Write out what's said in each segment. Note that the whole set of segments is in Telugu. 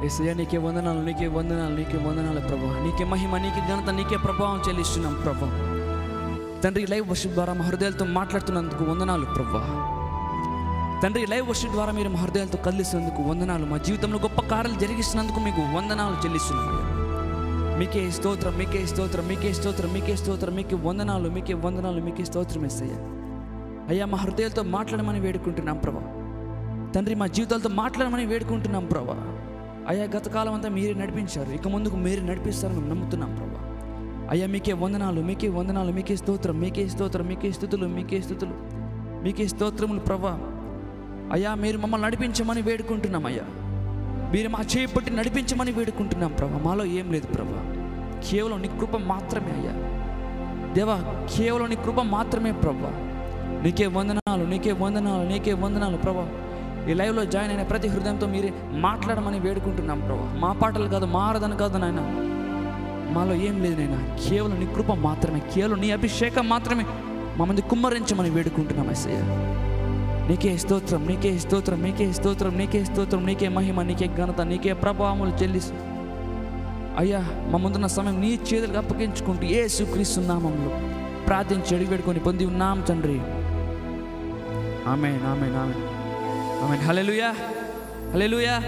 ఏసయ్య నీకే వందనాలు నీకే వందనాలు నీకే వందనాలు ప్రభా నీకే మహిమ నీకే ఘనత నీకే ప్రభావం చెల్లిస్తున్నాం ప్రభా తండ్రి లైవ్ వర్షిప్ ద్వారా మా హృదయాలతో మాట్లాడుతున్నందుకు వందనాలు ప్రభా తండ్రి లైవ్ వర్షిప్ ద్వారా మీరు మా హృదయాలతో కదిలిస్తున్నందుకు వందనాలు మా జీవితంలో గొప్ప కార్యాలు జరిగిస్తున్నందుకు మీకు వందనాలు చెల్లిస్తున్నాం అయ్యా. మీకే స్తోత్రం మీకే స్తోత్రం మీకే స్తోత్రం మీకే స్తోత్రం మీకే వందనాలు మీకే వందనాలు మీకే స్తోత్రం ఎస్సయ్యా అయ్యా మా హృదయాలతో మాట్లాడమని వేడుకుంటున్నాం ప్రభా తండ్రి మా జీవితాలతో మాట్లాడమని వేడుకుంటున్నాం ప్రభా అయ్యా గత కాలం అంతా మీరే నడిపించారు ఇక ముందుకు మీరే నడిపిస్తారని మేము నమ్ముతున్నాం ప్రభా అయ్యా మీకే వందనాలు మీకే వందనాలు మీకే స్తోత్రం మీకే స్తోత్రం మీకే స్థుతులు మీకే స్థుతులు మీకే స్తోత్రములు ప్రభా అయ్యా మీరు మమ్మల్ని నడిపించమని వేడుకుంటున్నాం అయ్యా మీరు మా చేయి పట్టి నడిపించమని వేడుకుంటున్నాం ప్రభా మాలో ఏం లేదు ప్రభా కేవలం నీ కృప మాత్రమే అయ్యా దేవా కేవలం నీ కృప మాత్రమే ప్రభా నీకే వందనాలు నీకే వందనాలు నీకే వందనాలు ప్రభా ఈ లైవ్లో జాయిన్ అయిన ప్రతి హృదయంతో మీరే మాట్లాడమని వేడుకుంటున్నాం ప్రభా మా పాటలు కాదు మా ఆరాధన కాదు నాయన మాలో ఏం లేదు నైనా కేవలం నీ కృప మాత్రమే కేవలం నీ అభిషేకం మాత్రమే మా మంది కుమ్మరించమని వేడుకుంటున్నాం ఎస్ఐ నీకే స్తోత్రం నీకే స్తోత్రం నీకే స్తోత్రం నీకే స్తోత్రం నీకే మహిమ నీకే ఘనత నీకే ప్రభావములు చెల్లిస్తూ అయ్యా మా ముందున్న సమయం నీ చేతులకు అప్పగించుకుంటూ ఏ సుక్రీస్తు నామంలో ప్రార్థించి అడిగి పెట్టుకొని పొంది ఉన్నాం తండ్రి ఆమె ఆమె ఆమె ఆమె హలెలుయా హలెలుయా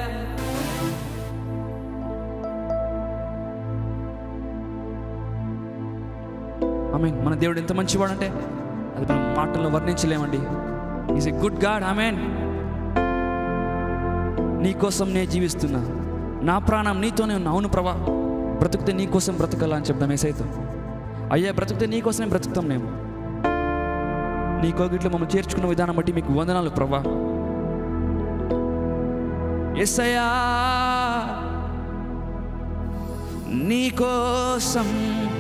ఆమె మన దేవుడు ఎంత మంచివాడంటే అది మనం మాటల్లో వర్ణించలేమండి is a good God amen నీ కోసం నేను జీవిస్తున్నా నా ప్రాణం నీతోనే ఉన్నా అవును ప్రభా బ్రతుకుతే నీ కోసం బ్రతకాలా అని చెప్దాం ఏసైతో అయ్యా బ్రతుకుతే నీ కోసమే బ్రతుకుతాం మేము నీ కోగిట్లో మమ్మల్ని చేర్చుకున్న విధానం బట్టి మీకు వందనాలు ప్రభా ఎస్సయా నీ కోసం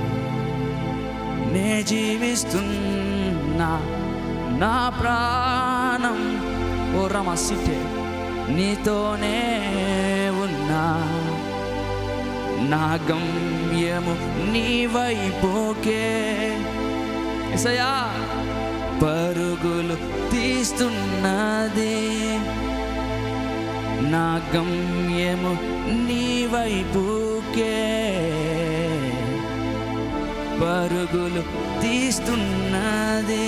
నే జీవిస్తున్నా నా ప్రాణం ఓ రమసిటే నీతోనే ఉన్నా నా గమ్యము నీ వైపోకే ఎసయా పరుగులు తీస్తున్నది నా గమ్యము నీ వైపుకే పరుగులు తీస్తున్నది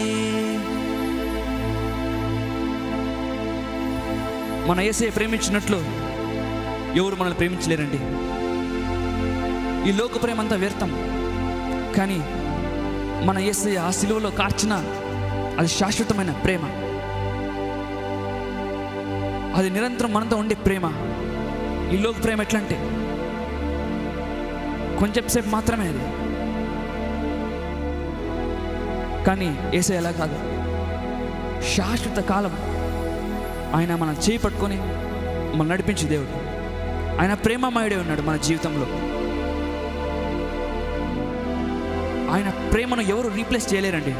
మన ఏసే ప్రేమించినట్లు ఎవరు మనల్ని ప్రేమించలేరండి ఈ లోక ప్రేమ అంతా వ్యర్థం కానీ మన ఏసే ఆ సిలువలో కార్చిన అది శాశ్వతమైన ప్రేమ అది నిరంతరం మనతో ఉండే ప్రేమ ఈ లోక ప్రేమ ఎట్లా అంటే కొంచెం సేపు మాత్రమే అది కానీ ఏసే ఎలా కాదు శాశ్వత కాలం ఆయన మనం చేయి పట్టుకొని మనం నడిపించే దేవుడు ఆయన ప్రేమమయుడే ఉన్నాడు మన జీవితంలో ఆయన ప్రేమను ఎవరు రీప్లేస్ చేయలేరండి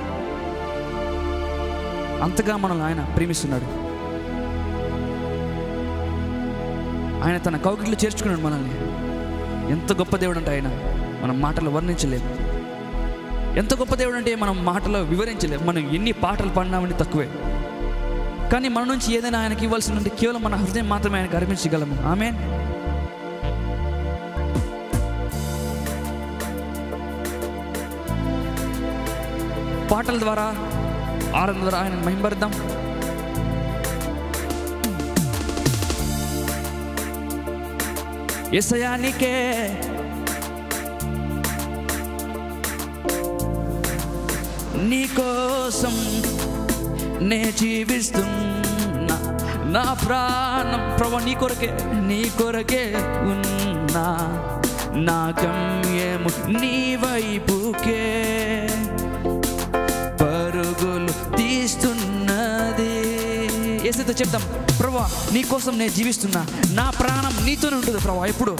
అంతగా మనల్ని ఆయన ప్రేమిస్తున్నాడు ఆయన తన కౌగిట్లో చేర్చుకున్నాడు మనల్ని ఎంత గొప్ప దేవుడు అంటే ఆయన మనం మాటలు వర్ణించలేము ఎంత గొప్ప దేవుడు అంటే మనం మాటలో వివరించలేము మనం ఎన్ని పాటలు పాడినామని తక్కువే కానీ మన నుంచి ఏదైనా ఆయనకి ఇవ్వాల్సిందంటే కేవలం మన హృదయం మాత్రమే ఆయనకు అర్పించగలము ఆమె పాటల ద్వారా ఆరాధన ద్వారా ఆయన మహింపరుద్దాం ఎసయానికే నీకోసం నే జీవిస్తున్నా నా ప్రాణం ప్రభు నీ కొరకే నీ కొరకే ఉన్నా నా గమ్యము నీ వైపుకే పరుగులు తీస్తున్నది ఏసైతే చెప్తాం ప్రభా నీ కోసం నేను జీవిస్తున్నా నా ప్రాణం నీతోనే ఉంటుంది ప్రభా ఎప్పుడు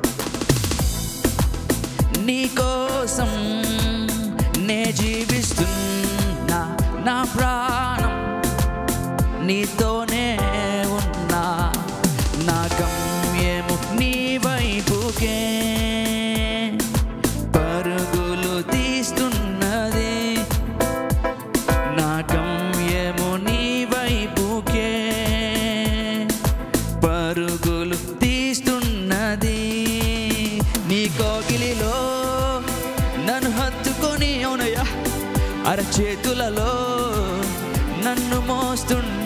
నీ కోసం నే జీవిస్తున్నా నా ప్రాణం నీతోనే ఉన్నా నా గమ్యము నీ వైపుకే పరుగులు తీస్తున్నది నా గమ్యము నీ వైపుకే పరుగులు తీస్తున్న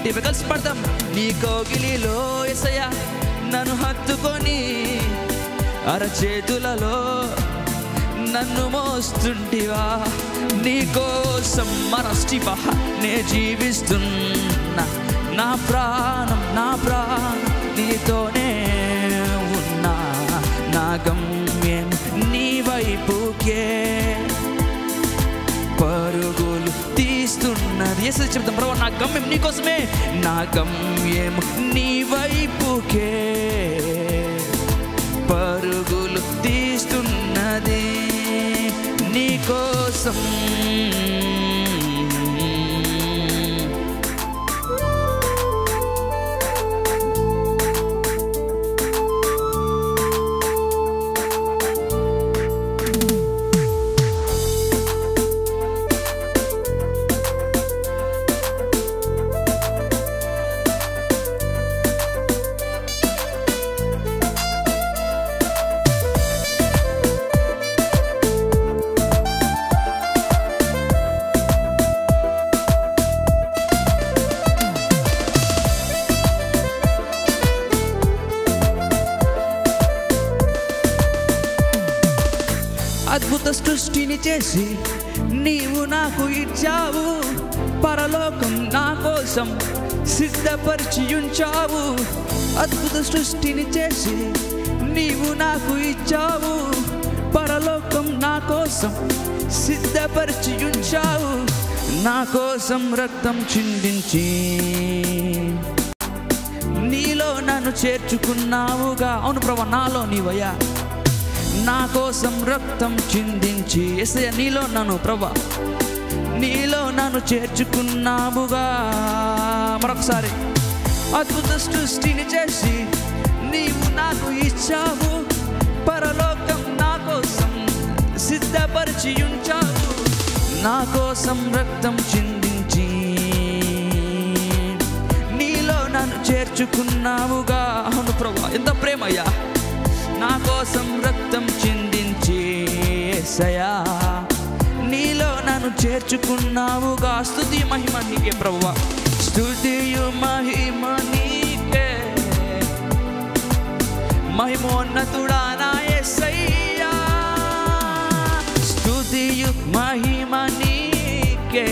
ఉంటివి కలిసి పడతాం నీ కోగిలిలో ఎసయ నన్ను హత్తుకొని అరచేతులలో నన్ను మోస్తుంటివా నీ కోసం మరస్టివ నే జీవిస్తున్నా నా ప్రాణం నా ప్రాణం నీతోనే ఉన్నా నా గమ్యం నీ వైపుకే పరుగులు తీస్తున్నది ఎస్ చెప్తాం ప్రభు నా గమ్యం నీకోసమే నా గమ్యం నీ వైపుకే పరుగులు తీస్తున్నది నీకోసం అద్భుత సృష్టిని చేసి నీవు నాకు ఇచ్చావు పరలోకం నా కోసం సిద్ధపరిచి ఉంచావు అద్భుత సృష్టిని చేసి నీవు నాకు ఇచ్చావు పరలోకం నా కోసం సిద్ధపరిచి ఉంచావు నా కోసం రక్తం చిందించి నీలో నన్ను చేర్చుకున్నావుగా అవును ప్రభా నాలో నీవయ్యా నా కోసం రక్తం చిందించి ఎసయ నీలో నన్ను ప్రభా నీలో నన్ను చేర్చుకున్నాముగా మరొకసారి అద్భుత సృష్టిని చేసి నీవు నాకు ఇచ్చావు పరలోకం నా కోసం సిద్ధపరిచి ఉంచావు నా కోసం రక్తం చిందించి నీలో నన్ను చేర్చుకున్నావుగా అవును ప్రభా ఎంత ప్రేమయ్యా నా కోసం రక్తం చిందించి యేసయ్యా నీలో నన్ను చేర్చుకున్నావుగా స్తుతి మహిమ నీకే ప్రభువా స్తుతియు మహిమ నీకే మహిమోన్నతుడా నా యేసయ్యా స్తుతియు మహిమ నీకే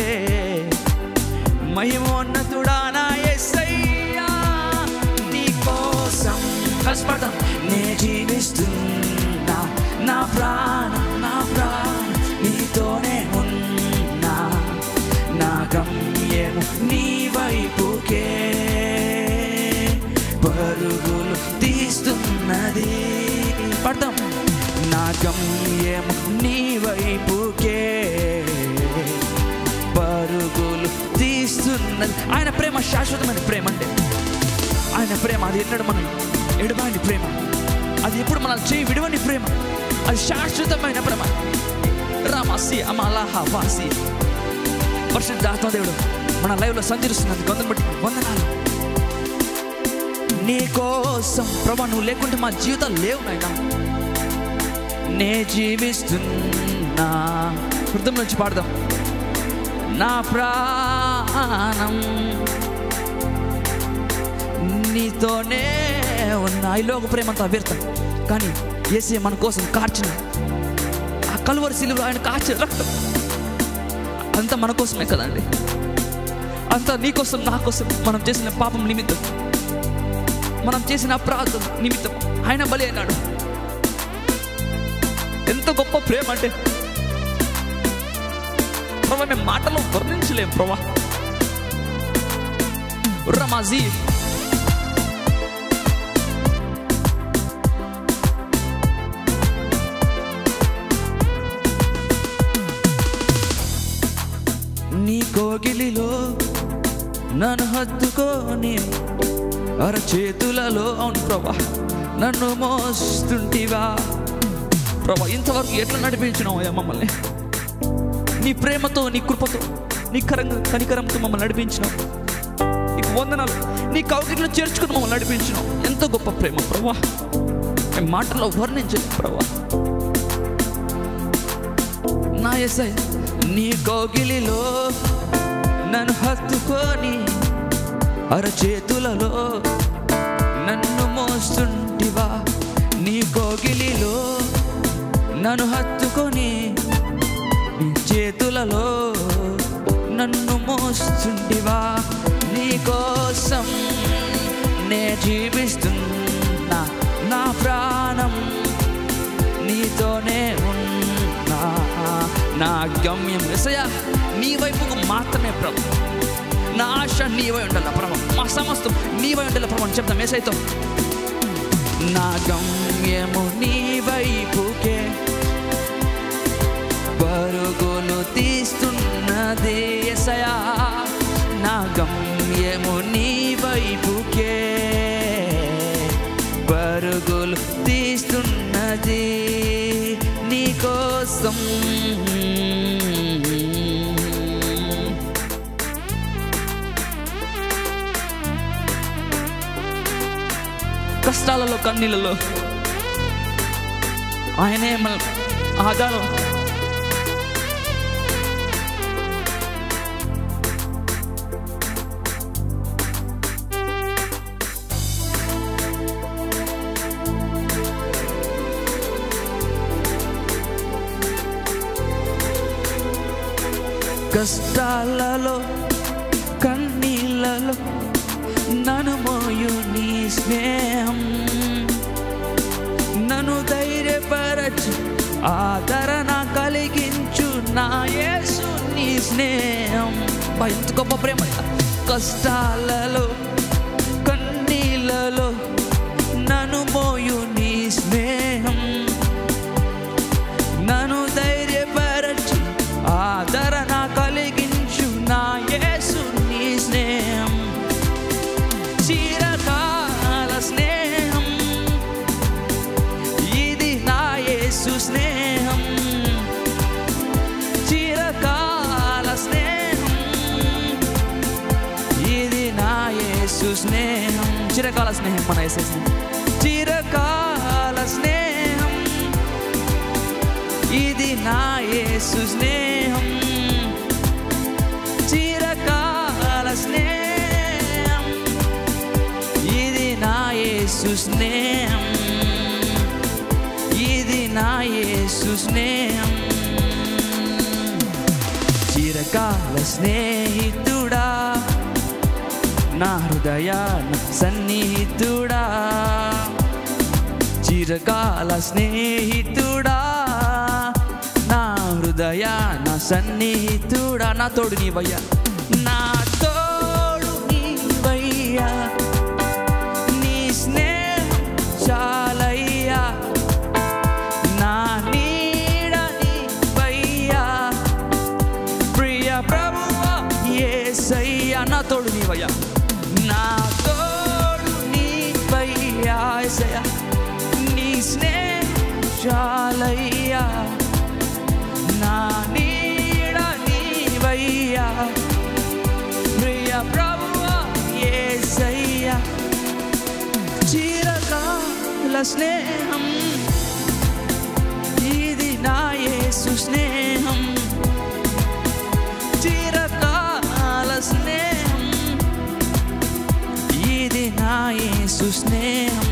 మహిమోన్నతుడా నా యేసయ్యా నీ కోసం కష్టపడతాం నే జీవిస్తున్నా నా ప్రాణం నా ప్రాణం నీతోనే ఉన్నా నా గమ్యము నీ వైపుకే పరుగులు తీస్తున్నది పడతాం నా గమ్యము నీ వైపుకే పరుగులు తీస్తున్నది ఆయన ప్రేమ శాశ్వతమైన ప్రేమ అంటే ఆయన ప్రేమ అది ఎన్నడు మనం ఎడబాని ప్రేమ అది ఎప్పుడు మనం చేయి విడవని ప్రేమ అది శాశ్వతమైన ప్రేమ రామాసి అమలాహ వాసి పరిశుద్ధాత్మదేవుడు మన లైవ్లో సంచరిస్తున్నది కొందరు బట్టి వందనాలు నీ కోసం ప్రభా నువ్వు లేకుంటే మా జీవితాలు లేవు నాయనా నే జీవిస్తున్నా హృదయం నుంచి పాడదాం నా ప్రాణం నీతోనే ఉన్న ఈ లోక ప్రేమంతా వ్యర్థం కానీ ఏసీ మన కోసం కార్చిన ఆ కలువరి శిలువ ఆయన కార్చిన రక్తం అంతా మన కోసమే కదండి అంతా నీ కోసం నా కోసం మనం చేసిన పాపం నిమిత్తం మనం చేసిన అపరాధం నిమిత్తం ఆయన బలి అయినాడు ఎంత గొప్ప ప్రేమ అంటే ప్రభా మేము మాటలో వర్ణించలేం ప్రభా రమాజీ నీ కోగిలిలో నన్ను హత్తుకొని అరచేతులలో అవును ప్రభా నన్ను మోస్తుంటివా ప్రభా ఇంతవరకు ఎట్లా నడిపించినావు మమ్మల్ని నీ ప్రేమతో నీ కృపతో నీ కరంగ కనికరంతో మమ్మల్ని నడిపించినావు నీకు వందనాలు నీ కౌగిట్లో చేర్చుకుని మమ్మల్ని నడిపించినావు ఎంతో గొప్ప ప్రేమ ప్రభా మేము మాటల్లో వర్ణించలేదు ప్రభా నా ఎస్ఐ నీ కౌగిలిలో నన్ను హత్తుకొని అరచేతులలో నన్ను మోస్తుంటివా నీ కోగిలిలో నన్ను హత్తుకొని నీ చేతులలో నన్ను మోస్తుంటివా నీ కోసం నే జీవిస్తున్నా నా ప్రాణం నీతోనే ఉన్నా నా గమ్యం ఎసయా నీ వైపుకు మాత్రమే ప్రభు నా ఆశ నీవై ఉండాలి ప్రభు మా సమస్తం నీవై ఉండాలి ప్రభు అని చెప్తాం ఏసైతో నా గమ్యము నీ వైపుకే పరుగులు తీస్తున్నది ఎసయా నా గమ్యము నీ వైపుకే పరుగులు తీస్తున్నది నీ కోసం కష్టాలలో కన్నీళ్ళలో ఆయనే మన ఆధారం కష్టాలలో కన్నీళ్ళలో నన్ను మోయు నీ స్నేహం నన్ను ధైర్యపరచు ఆదరణ కలిగించు నా యేసు నీ స్నేహం బా, ఎంత గొప్ప ప్రేమ కష్టాలలో కన్నీళ్ళలో నన్ను మోయు నీ స్నేహం నన్ను ధైర్యపరచి ఆదరణ కలిగించు నా యేసు నీ స్నేహం చిరకాల స్నేహం ఇది నా యేసు స్నేహం చిరకాల స్నేహం ఇది నా యేసు స్నేహం చిరకాల స్నేహం మన యేసు స్నేహం చిరకాల స్నేహం ఇది నా యేసు స్నేహం చిరకాల స్నేహం ఇది నా యేసు స్నేహం ఇది నా యేసు స్నేహం చిరకాల స్నేహితుడా నా హృదయాన సన్నిహితుడా చిరకాల స్నేహితుడా నా హృదయాన సన్నిహితుడా నా తోడు నీవయ్యా నా తోడు నీవయ్యా నీ స్నేహం చాలయ్యా నా నీడ నీవయ్యా ప్రియ ప్రభువా యేసయ్యా నా తోడు నీవయ్యా నా తోడు నీవయ్యా యేసయ్యా నీ స్నేహం చాలయ్యా నా నీడ నీవయ్యా ప్రియ ప్రభువా యేసయ్యా చిరకాల స్నేహం ఇది నా యేసు స్నేహం చిరకాల స్నేహం ఇది నా యేసు స్నేహం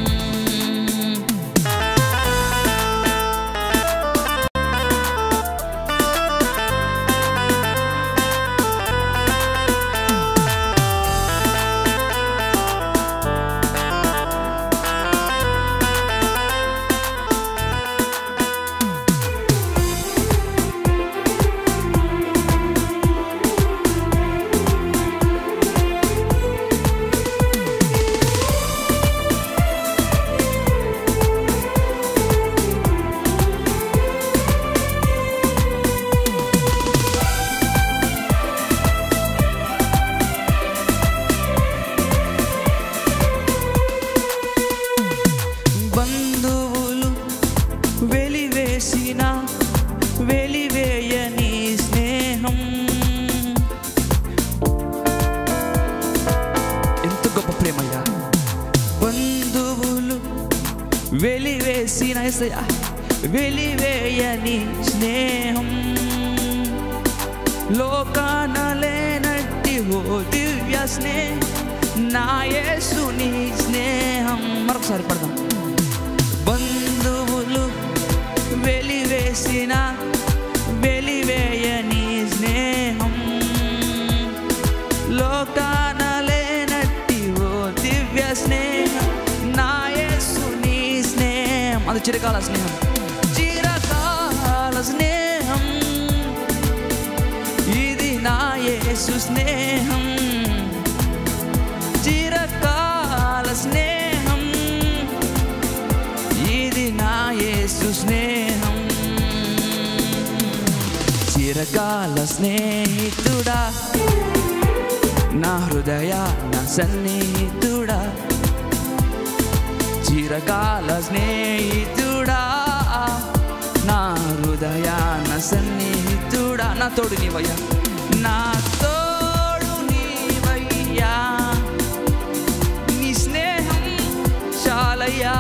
బంధువులు వెలివేసిన వెలివేయని స్నేహం ఎంత గొప్ప ప్రేమయ్యా బంధువులు వెలివేసిన యేసయ్యా, వెలివేయని స్నేహం లోకాన లేనట్టి ఓ దివ్య స్నేహం నా యేసు నీ స్నేహం మరొకసారి పడదాం బంధువులు వెలివేసిన వెలివేయని స్నేహం లోకాన లేనట్టి ఓ దివ్య స్నేహం నా యేసు నీ స్నేహం అది చిరకాల స్నేహం చిరకాల స్నేహం ఇది నా యేసు స్నేహం చిరకాల స్నేహం ఇది నా యేసు స్నేహం చిరకాల స్నేహితుడా నా హృదయ నా సన్నిహితుడా చిరకాల స్నేహితుడా నా హృదయ నా సన్నిహితుడా నా తోడు నీవయ్యా నా తోడు నీవయ్యా నీ స్నేహం చాలయ్యా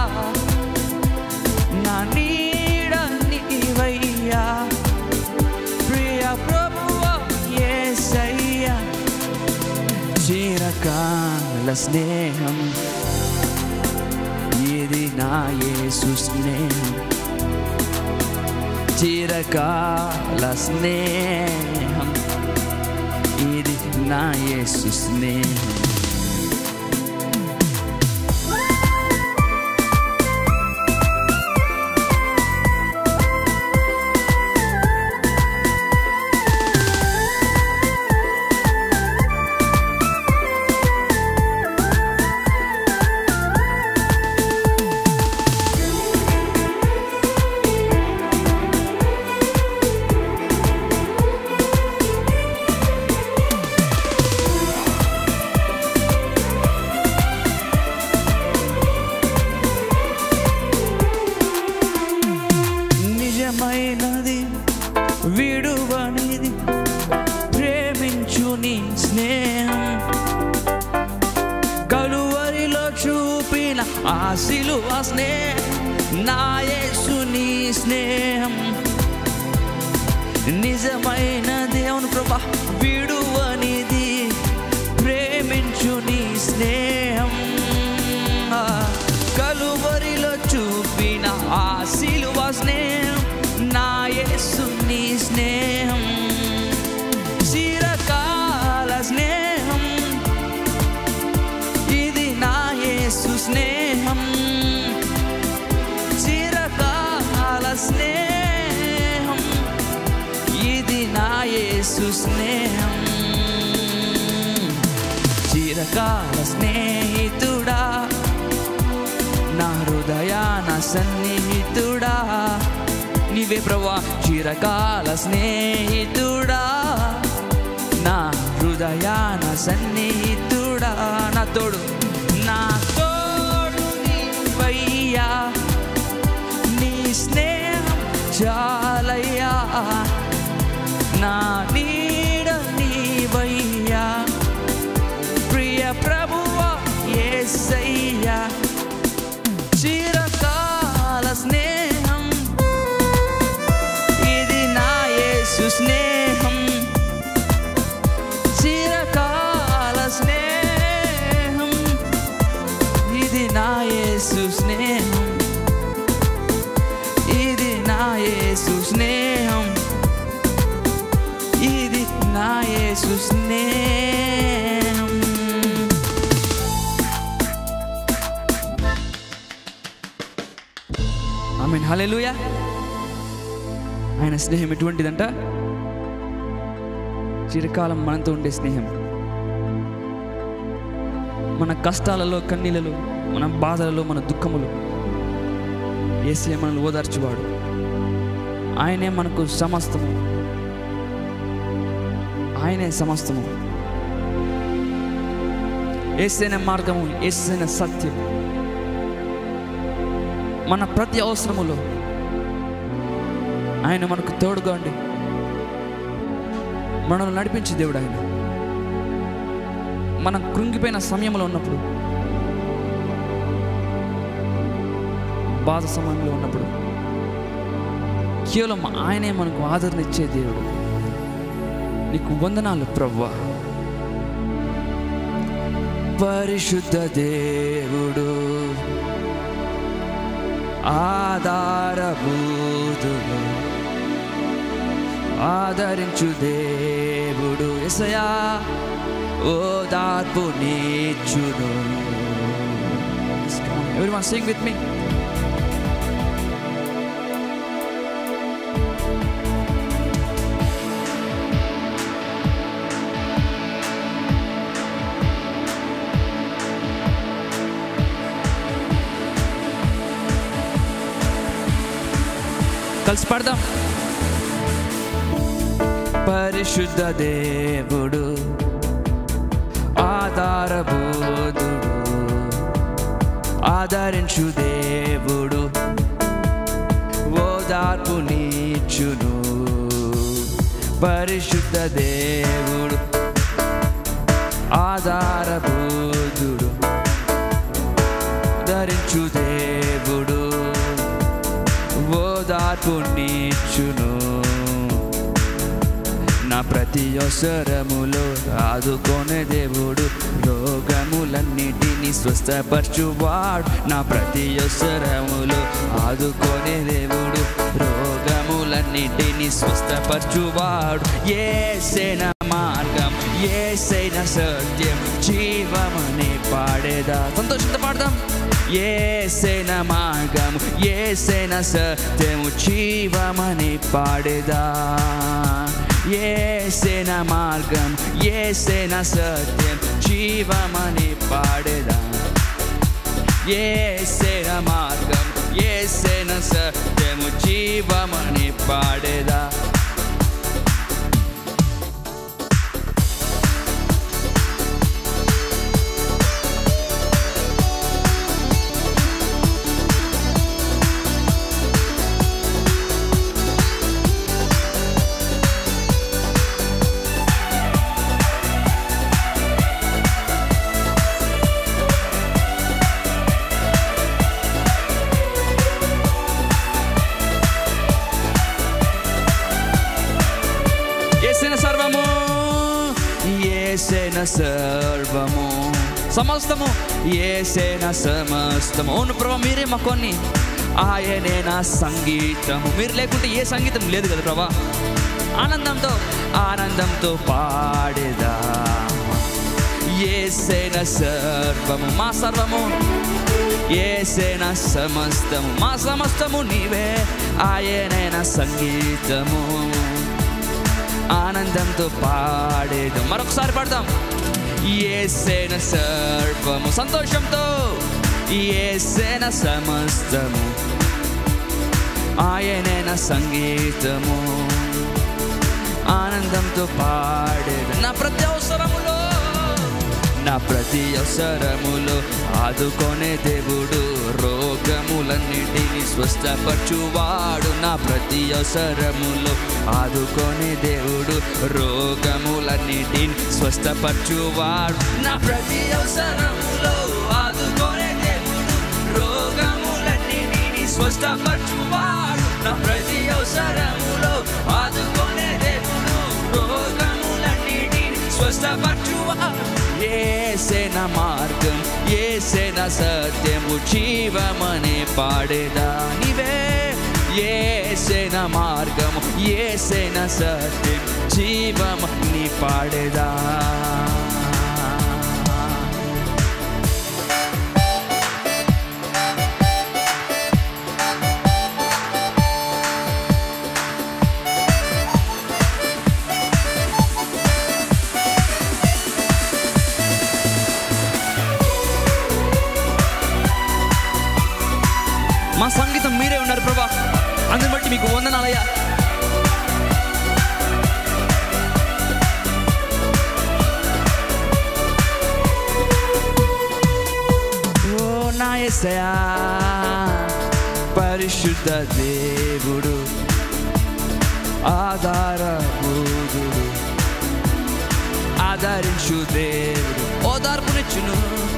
నా నీడ నీవయ్యా ప్రియ ప్రభువ యేసయ్యా చిరకాల స్నేహం ఇది నా యేసు స్నేహం చిరకాల స్నేహం ఇది నా యేసు స్నేహం నిజమైనది విడువనిది ప్రేమించు నీ స్నేహం కలువరిలో చూపిన ఆ సిలువ స్నేహం నా యేసు నీ స్నేహం నిజమైనది అవును ప్రభా విడువనిది ప్రేమించు నీ స్నేహం ఆ కలువరిలో చూపిన ఆ సిలువ స్నేహం నా యేసు నీ స్నేహం చిరకాల స్నేహం ఇది నా యేసు స్నేహం చిరకాల స్నేహం ఇది నా యేసు స్నేహం చిరకాల స్నేహితుడా నా హృదయాన సన్నిహితుడా నీవే ప్రభా చిరకాల స్నేహితుడా నా హృదయాన సన్నిహితుడా నా తోడు నా తోడు నీవయ్యా నీ స్నేహం చాలయ్యా నా నీడ నీవయ్యా ప్రియ ప్రభువ యేసయ్యా చిరకాల స్నేహం ఇది నా యేసు స్నేహం చిరకాల స్నేహం ఇది నా యేసు స్నేహం ఇది నా యేసు స్నేహం ఇది నా యేసు స్నేహం ఆమె హల్లెలూయా ఆయన స్నేహం ఎటువంటిదంట చిరకాలం మనతో ఉండే స్నేహం మన కష్టాలలో కన్నీలలో మన బాధలలో మన దుఃఖములు ఏసే మనల్ని ఓదార్చువాడు ఆయనే మనకు సమస్తము ఆయనే సమస్తము ఏసైన మార్గము ఏసైన సత్యం మన ప్రతి అవసరములో ఆయన మనకు తోడుగా ఉండి మనల్ని నడిపించే దేవుడు ఆయన మనం కృంగిపోయిన సమయంలో ఉన్నప్పుడు బాధ సమయంలో ఉన్నప్పుడు కేవలం ఆయనే మనకు ఆదరణ ఇచ్చే దేవుడు నీకు వందనాలు ప్రవ్వా పరిశుద్ధ దేవుడు ఆధారభూతుడు ఆదరించు దేవుడు ఎసయా ఓదార్పు నీచును Everyone sing with me. కలిసి పాడదాం పరిశుద్ధ దేవుడు ఆధారబోధుడు ఆదరించు దేవుడు ఓదార్పు నీచును పరిశుద్ధ దేవుడు ఆధారబోధుడు ధరించు దేవుడు ఓదార్పు నీచును నా ప్రతి అవసరములో ఆదుకొనే దేవుడు రోగములన్నిటినీ స్వస్థపరచువాడు నా ప్రతి అవసరములో ఆదుకొనే దేవుడు రోగములన్నిటినీ స్వస్థపరచువాడు ఏసైన మార్గం ఏసైన సత్యం జీవమని పాడేదా సంతోషంతో పాడదాం ఏసైన మార్గం ఏసైన సత్యము జీవమని పాడేదా ఏసైన మార్గం ఏసైన సత్యం జీవమని పాడేదా ఏసైన మార్గం ఏసైన సత్యము జీవమని పాడేదా ఏసైన సర్వము ఏసైన సర్వము సమస్తము ఏసైన సమస్తము అవును ప్రభా మీరే మా కొన్ని ఆయనే నా సంగీతము మీరు లేకుంటే ఏ సంగీతం లేదు కదా ప్రభా ఆనందంతో ఆనందంతో పాడేదా ఏసైన సర్వము మా సర్వము ఏసైన సమస్తము మా సమస్తము నీవే ఆయనైన సంగీతము ఆనందంతో పాడేదు మరొకసారి పాడదాం ఏసేన సర్వము సంతోషంతో ఏసేన సమస్తము ఆయనైన సంగీతము ఆనందంతో పాడేదు నా ప్రతి అవసరములో నా ప్రతి అవసరములో ఆదుకొనే దేవుడు రోగములన్నిటిని స్వస్థపరచువాడు నా ప్రతి అవసరములో ఆదుకొనే దేవుడు రోగములన్నిటిని స్వస్థపరచువాడు నా ప్రతి అవసరములో ఆదుకొనే దేవుడు రోగములన్నిటిని స్వస్థపరచువాడు నా ప్రతి అవసరములో ఆదుకొనే దేవుడు రోగములన్నిటిని స్వస్థపరచువాడు ఏసేన మార్గం ఏసేన సత్యము జీవమనే పాడేదా నీవే ఏసేన మార్గము ఏసేన సత్యం జీవమని పాడేదా మా సంగీతం మీరే ఉన్నారు ప్రభా అందుని బట్టి మీకు వందనాలయ్యా ఓ నా యేసయ్యా పరిశుద్ధ దేవుడు ఆధారబోధుడు ఆదరించు దేవుడు ఓదార్పునిచ్చును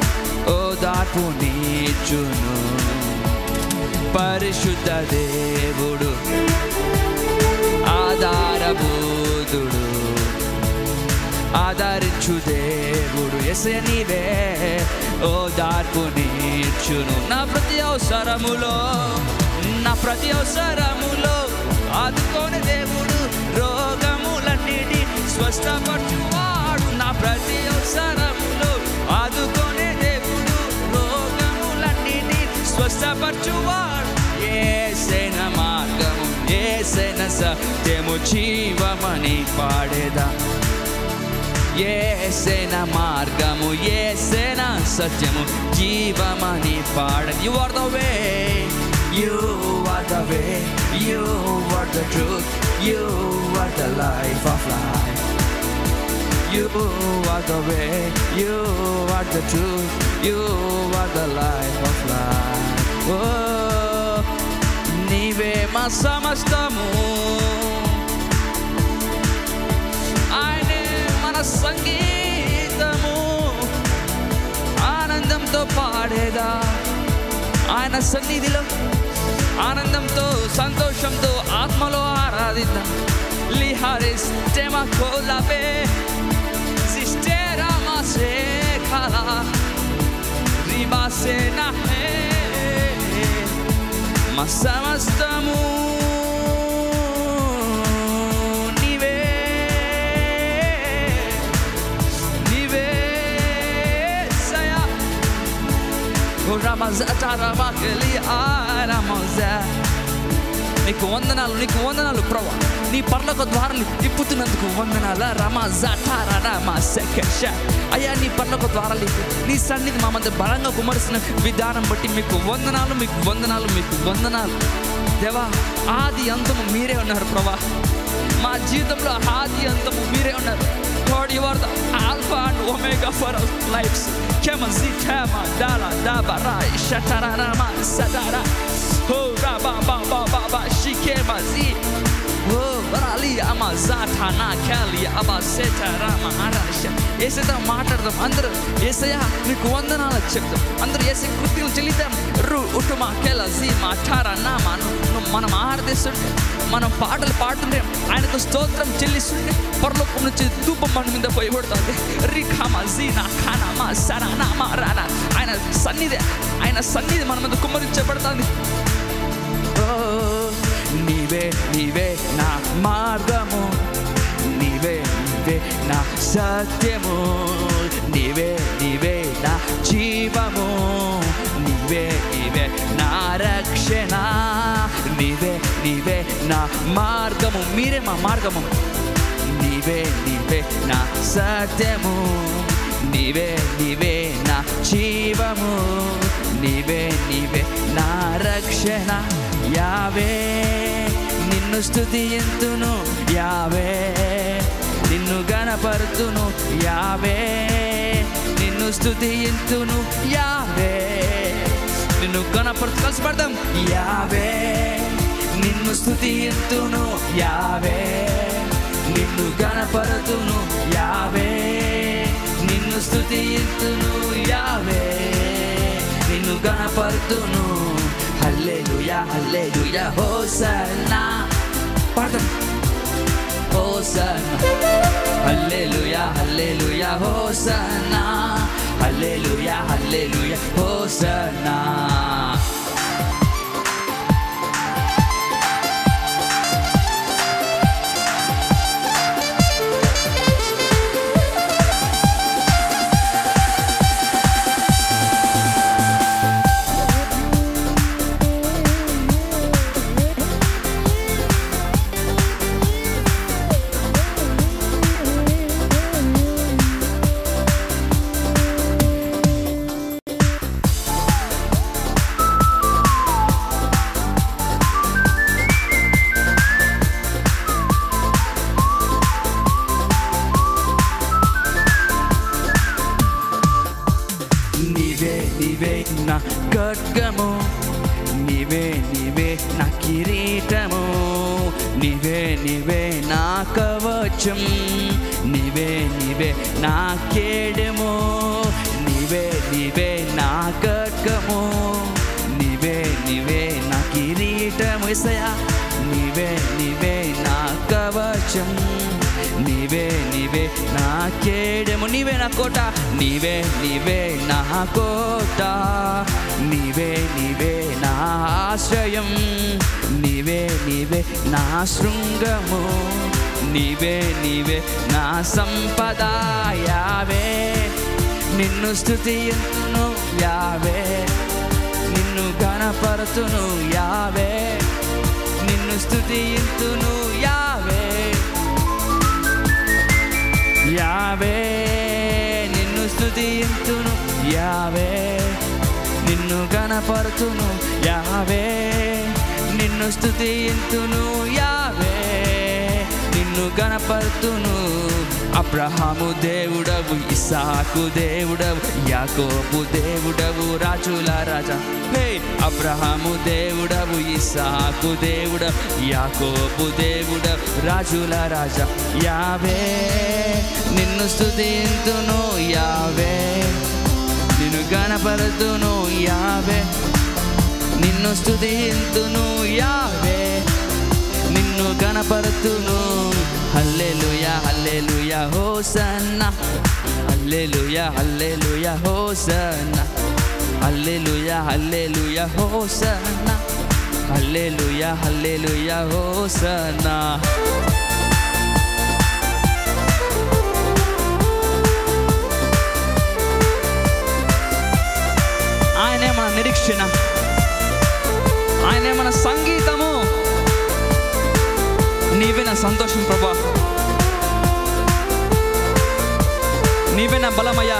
ఓదార్పునిచ్చును పరిశుద్ధ దేవుడు ఆధారబోధుడు ఆదరించు దేవుడు ఎసే నీవే ఓ దార్పు నీర్చును నా ప్రతి అవసరములో నా ప్రతి అవసరములో ఆదుకోని దేవుడు రోగములన్నిటి స్వస్థపరచువాడు నా ప్రతి అవసరములో ఆదుకోనే దేవుడు రోగములన్నిటి స్వస్థపరచువాడు ఏసైన మార్గము ఏసైన సత్యము జీవమని పాడేదా ఏసైన మార్గము ఏసైన సత్యము జీవమని పాడది you are the way you are the way you are the truth you are the life of life You are the way, you are the truth, you are the life of life. Oh, నీవే మా సమస్తము ఆయనే మన సంగీతము ఆనందంతో పాడేదా ఆయన సన్నిధిలో ఆనందంతో సంతోషంతో ఆత్మలో ఆరాధిద్దాం లిహారిస్ టెమా కోలాబే సిస్టేరా మాసే ఖాలా రిబాసే నహే మా సమస్తము నీవే నీవే సయా ఓ రమజట రమకలి ఆరమజా నీకు వందనాలు నీకు వందనాలు ప్రభా నీ పర్లకు ద్వారాలు తిప్పుతున్నందుకు వందనాల రమ జఠార రమ సెకష అయ్యా నీ పర్లకు ద్వారాలు ఇప్పు. నీ సన్నిధి మా మధ్య బలంగా కుమరిస్తున్న విధానం బట్టి మీకు వందనాలు మీకు వందనాలు మీకు వందనాలు దేవా ఆది అంతము మీరే ఉన్నారు ప్రభా మా జీవితంలో ఆది అంతము మీరే ఉన్నారు God you are the alpha and omega for our lifes కెమ జిటమ దాల దాబరా షటరా రమ సదరా ఓ రా బా బా బా బా బా షికే మజి ఓ రాలి అమ జాఠానా ఖాలి అబా సెటరా మహారాష ఏసైతే మాట్లాడదాం అందరూ ఏసయ్య నీకు వందనాలు చెప్తాం అందరూ ఏసై కృత్యం చెల్లిద్దాం రు ఉటుమా కెల జీ మాఠారా నా మనం మనం ఆరాధిస్తుంటే మనం పాటలు పాడుతుంటే ఆయనకు స్తోత్రం చెల్లిస్తుంటే పరలోకం నుంచి ధూపం మన మీద పోయబడుతుంది రిఖామా జీనా ఖానామా సరానా మా రానా ఆయన సన్నిధి ఆయన సన్నిధి మన మీద కుమ్మరించబడుతుంది ఓ, నీవే నీవే నా మార్గము నీవే నీవే నా సత్యము నీవే నీవే నా జీవము నీవే నీవే నా రక్షణ నీవే నీవే నా మార్గము మీరే మా మార్గము నీవే నీవే నా సత్యము నీవే నీవే నా జీవము నీవే నీవే నా రక్షణ యావే నిన్ను స్తుతియంతును యావే నిన్ను గణపరుతును యావే నిన్ను స్తుతియంతును యావే నిన్ను గణపరుతు కలిసి పడదాం యావే నిన్ను స్తుతియంతును యావే నిన్ను గణపరుతును యావే నిన్ను స్తుతియంతును యావే నిన్ను గణపరుతును హల్లెలూయా హల్లెలూయా హోసన్నా పాడదాం హోసన్నా హల్లెలూయా హల్లెలూయా హోసన్నా హల్లెలూయా హల్లెలూయా హోసన్నా నీవే నీవే నా ఖడ్గము నీవే నీవే నా కిరీటము నీవే నీవే నా కవచం నీవే నీవే నా కేడము నీవే నీవే నా ఖడ్గము నీవే నీవే నా కిరీటము ఎసయా నీవే నీవే నా కవచం నీవే నీవే నా కేడము నీవే నా కోట నీవే నీవే నా కోట నీవే నీవే నా ఆశ్రయం నీవే నీవే నా శృంగము నీవే నీవే నా సంపద యావే నిన్ను స్థుతియును యావే నిన్ను గణపరతును యావే నిన్ను స్థుతియును యావే యావే నిన్ను స్థుతియును యావే నిన్ను గణపరతును యావే నిన్ను స్థుతియును యావే నిన్ను గణపరుతును అబ్రహాము దేవుడవు ఇసాకు దేవుడవు యాకోబు దేవుడవు రాజుల రాజా హే అబ్రహాము దేవుడవు ఇసాకు దేవుడవు యాకోబు దేవుడవు రాజుల రాజా యావే నిన్ను స్థుతింతును యావే నిన్ను గణపరుతును యావే నిన్ను స్థుతింతును యావే నిన్ను గణపరుతును హల్లెలూయా హల్లెలూయా హోసన్న హల్లెలూయా హల్లెలూయా హోసన్న హల్లెలూయా హల్లెలూయా హోసన్న హల్లెలూయా హల్లెలూయా హోసన్న ఆయనే మన నిరీక్షణ ఆయనే మన సంగీతము నీవే నా సంతోషం ప్రభా నీవే నా బలమయ్యా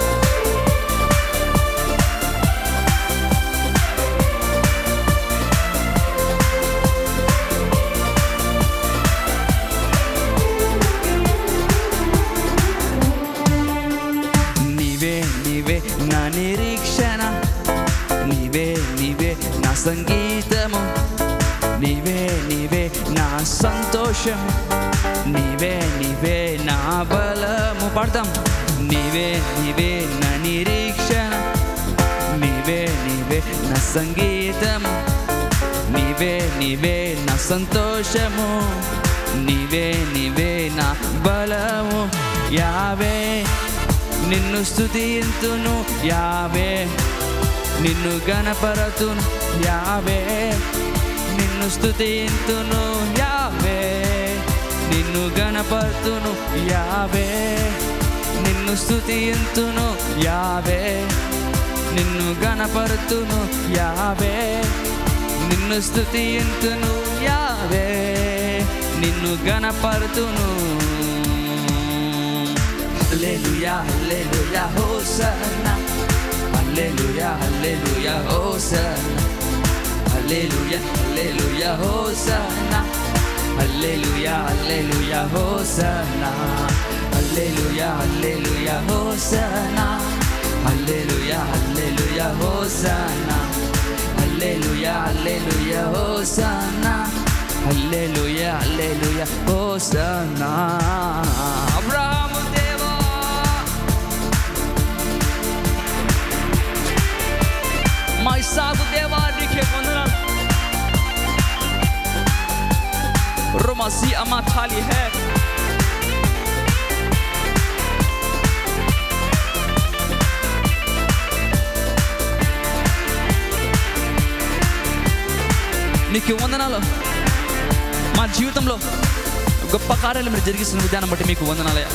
నీవే నీవే నా నిరీక్షణ నీవే నీవే నా సంగీతము నీవే నీవే నా సంతోషం నీవే నీవే నా బలము పడతాం నీవే నీవే నా నిరీక్షణ నీవే నీవే నా సంగీతము నీవే నీవే నా సంతోషము నీవే నీవే నా బలము యావే నిన్ను స్థుతింతును యావే నిన్ను గణపరతును యావే నిన్ను స్థుతింతును యావే నిన్ను గణపరతును యావే నిన్ను స్థుతింతును యావే నిన్ను గణపరతును యావే నిన్ను స్థుతింతును యావే నిన్ను గణపరతును హల్లెలూయా హల్లెలూయా హోసన్నా హల్లెలూయా హల్లెలూయా హోసన్నా హల్లెలూయా హల్లెలూయా హోసన్నా హల్లెలూయా హల్లెలూయా హోసన్నా హల్లెలూయా హల్లెలూయా హోసన్నా హల్లెలూయా హల్లెలూయా హోసన్నా హల్లెలూయా హల్లెలూయా హోసన్నా హల్లెలూయా హల్లెలూయా హోసన్నా అబ్రహాము దేవా మా ఇస్సాకు దేవా నీకే వందనాలు रोमासी अमा थाली है నీకు వందనాలు మా జీవితంలో గొప్ప కార్యాలు మీరు జరిగిస్తున్న విధానం బట్టి మీకు వందనాలయ్యా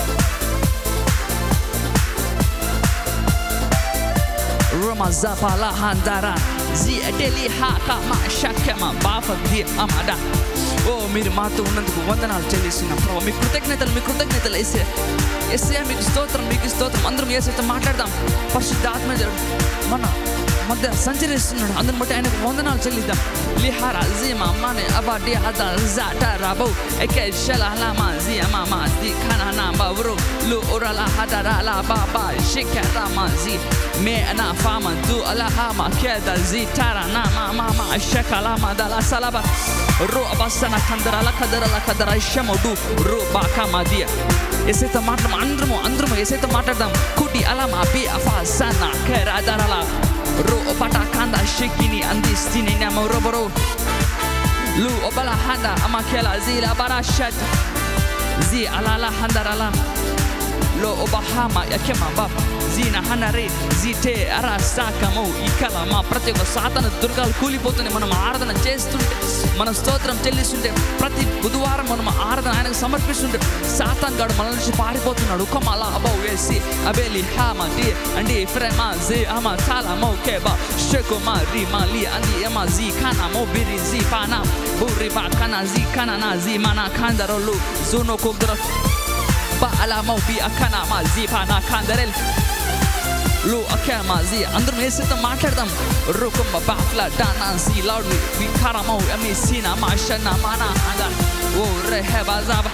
Roma zapala handara zi adeli haka ma shakema bafa di amada ఓ మీరు మాతో ఉన్నందుకు వందనాలు చెల్లిస్తున్నాం ప్రభావ మీ కృతజ్ఞతలు మీ కృతజ్ఞతలు వేసే ఎస్ఏ మీకు స్తోత్రం మీకు స్తోత్రం అందరం ఏసైతే మాట్లాడదాం పరిశుద్ధ ఆత్మ మన మధ్య సంచరిస్తున్నాడు అందరిని బట్టి ఆయనకు వందనాలు చెల్లిద్దాం లిహారా జీమా మానే అబా డి హదా జాటా రాబౌ ఎకే షలా లామా జీ అమా మా జీ ఖానా నా బవరు లు ఓరలా హదా లా బాబా షికరా మా జీ మే అనా ఫామా దు అలా హామా కేదా జీ టారా నా మా మా మా షకలా మా దలా సలబా రో అబసన కందరాల కదరాల కదరా ఇషమోడు రో బాకా మాదియా ఎసైతే మాట్లాడము అందరము అందరము ఎసైతే మాట్లాడదాం కుటి అలా మా బి అఫా సనా కేరా దరాలా ro opata kanda shikini andi stini nama roboro lu obala handa amakela zila barashat zi alala handarala lo obahama yakema bab జీన హనరే జీటే అరా సాకమో ఇకలమా ప్రతి ఒక్క సాతన దుర్గాలు కూలిపోతుంది మనం ఆరాధన చేస్తుంటే మనం స్తోత్రం చెల్లిస్తుంటే ప్రతి బుధవారం మనం ఆరాధన ఆయనకు సమర్పిస్తుంటే సాతాన్ గాడు మన నుంచి పారిపోతున్నాడు కొమల అబౌ వేసి అబేలి హామా డి అండి ఫ్రెమా జీ అమా తాలా మో కేబా షెకోమా రి మా లి అంది ఎమా జీ ఖానా మో బిరి జీ పానా బురి బా ఖానా జీ ఖానా నా జీ మానా ఖాందరోలు జూనో కుగ్దర ba ala mau bi akana ma zi pa na kandarel lu akya ma zi అందరం వేసేత మాట్లాడదాం రుకుం బాఫ్లా డానా సి లౌడ్ వి కారమౌ అమి సీనా మా షన్నా మానా అంగా ఓ రే హే బాజాబా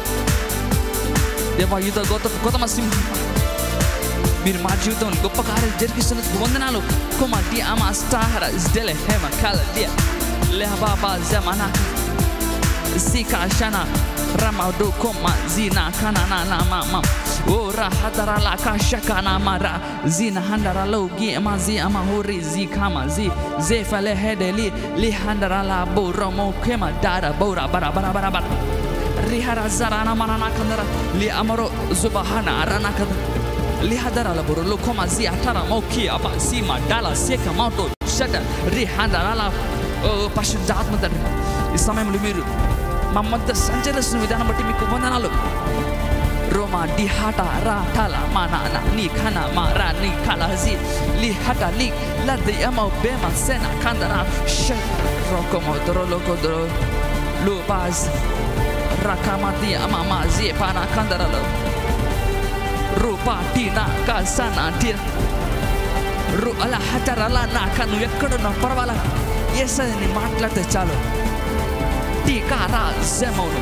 దేవా యుద్ధ గొప్ప గొప్ప సింహ మీరు మా జీవితంలో గొప్ప కార్యాలు జరిగిస్తున్నందుకు వందనాలు కుమ డి అమా స్టాహర ఇస్డెలే హేమ కాల డి లెహబాబా జమానా sika shana rama do koma zina kana na na mama ora hadara la kasha kana mara zina handara lo gi ama zi ama hori zi kama zi ze fale hedeli li handara la bo romo kema dara bora bara bara bara bara rihara zarana manana kandara li amaro zubahana arana kandara li hadara la boro lo koma zi atara mo ki apa si ma dala seka mauto shata ri handara la పరిశుద్ధాత్మ తండ్రి ఈ సమయంలో మీరు మా మధ్య సంచరిస్తున్న విధానం బట్టి మీకు వందనాలు రోమా డి హట రా టల మా నాన్న నీ ఖన మా రా నీ కలహజి లి హట లి లద్ది అమౌ బేమ సెన కందన ష రోకోమో దొరో లోకో దొరో lu baz rakamati amama zi pana kandaralo rupa tina kasana tir రు అలా హతరలా నాక నువ్వు ఎక్కడున్నా పర్వాలా ఏసని మాట్లాడితే చాలు టీకారా జమౌను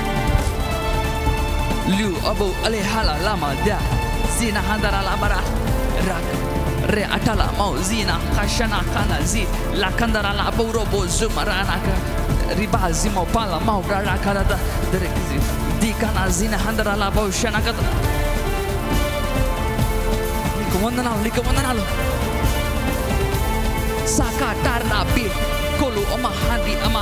లిu అబు అలే hala lama dia zina handara la bara rak re atala mau zina kashana kana zi la kandara la buro bo zumarana ka riba zimo pala mau rara kara da dere di kana zina handara la bo shana ka నీకు వందనాలు నీకు వందనాలు saka tarna bi kolu oma handi ama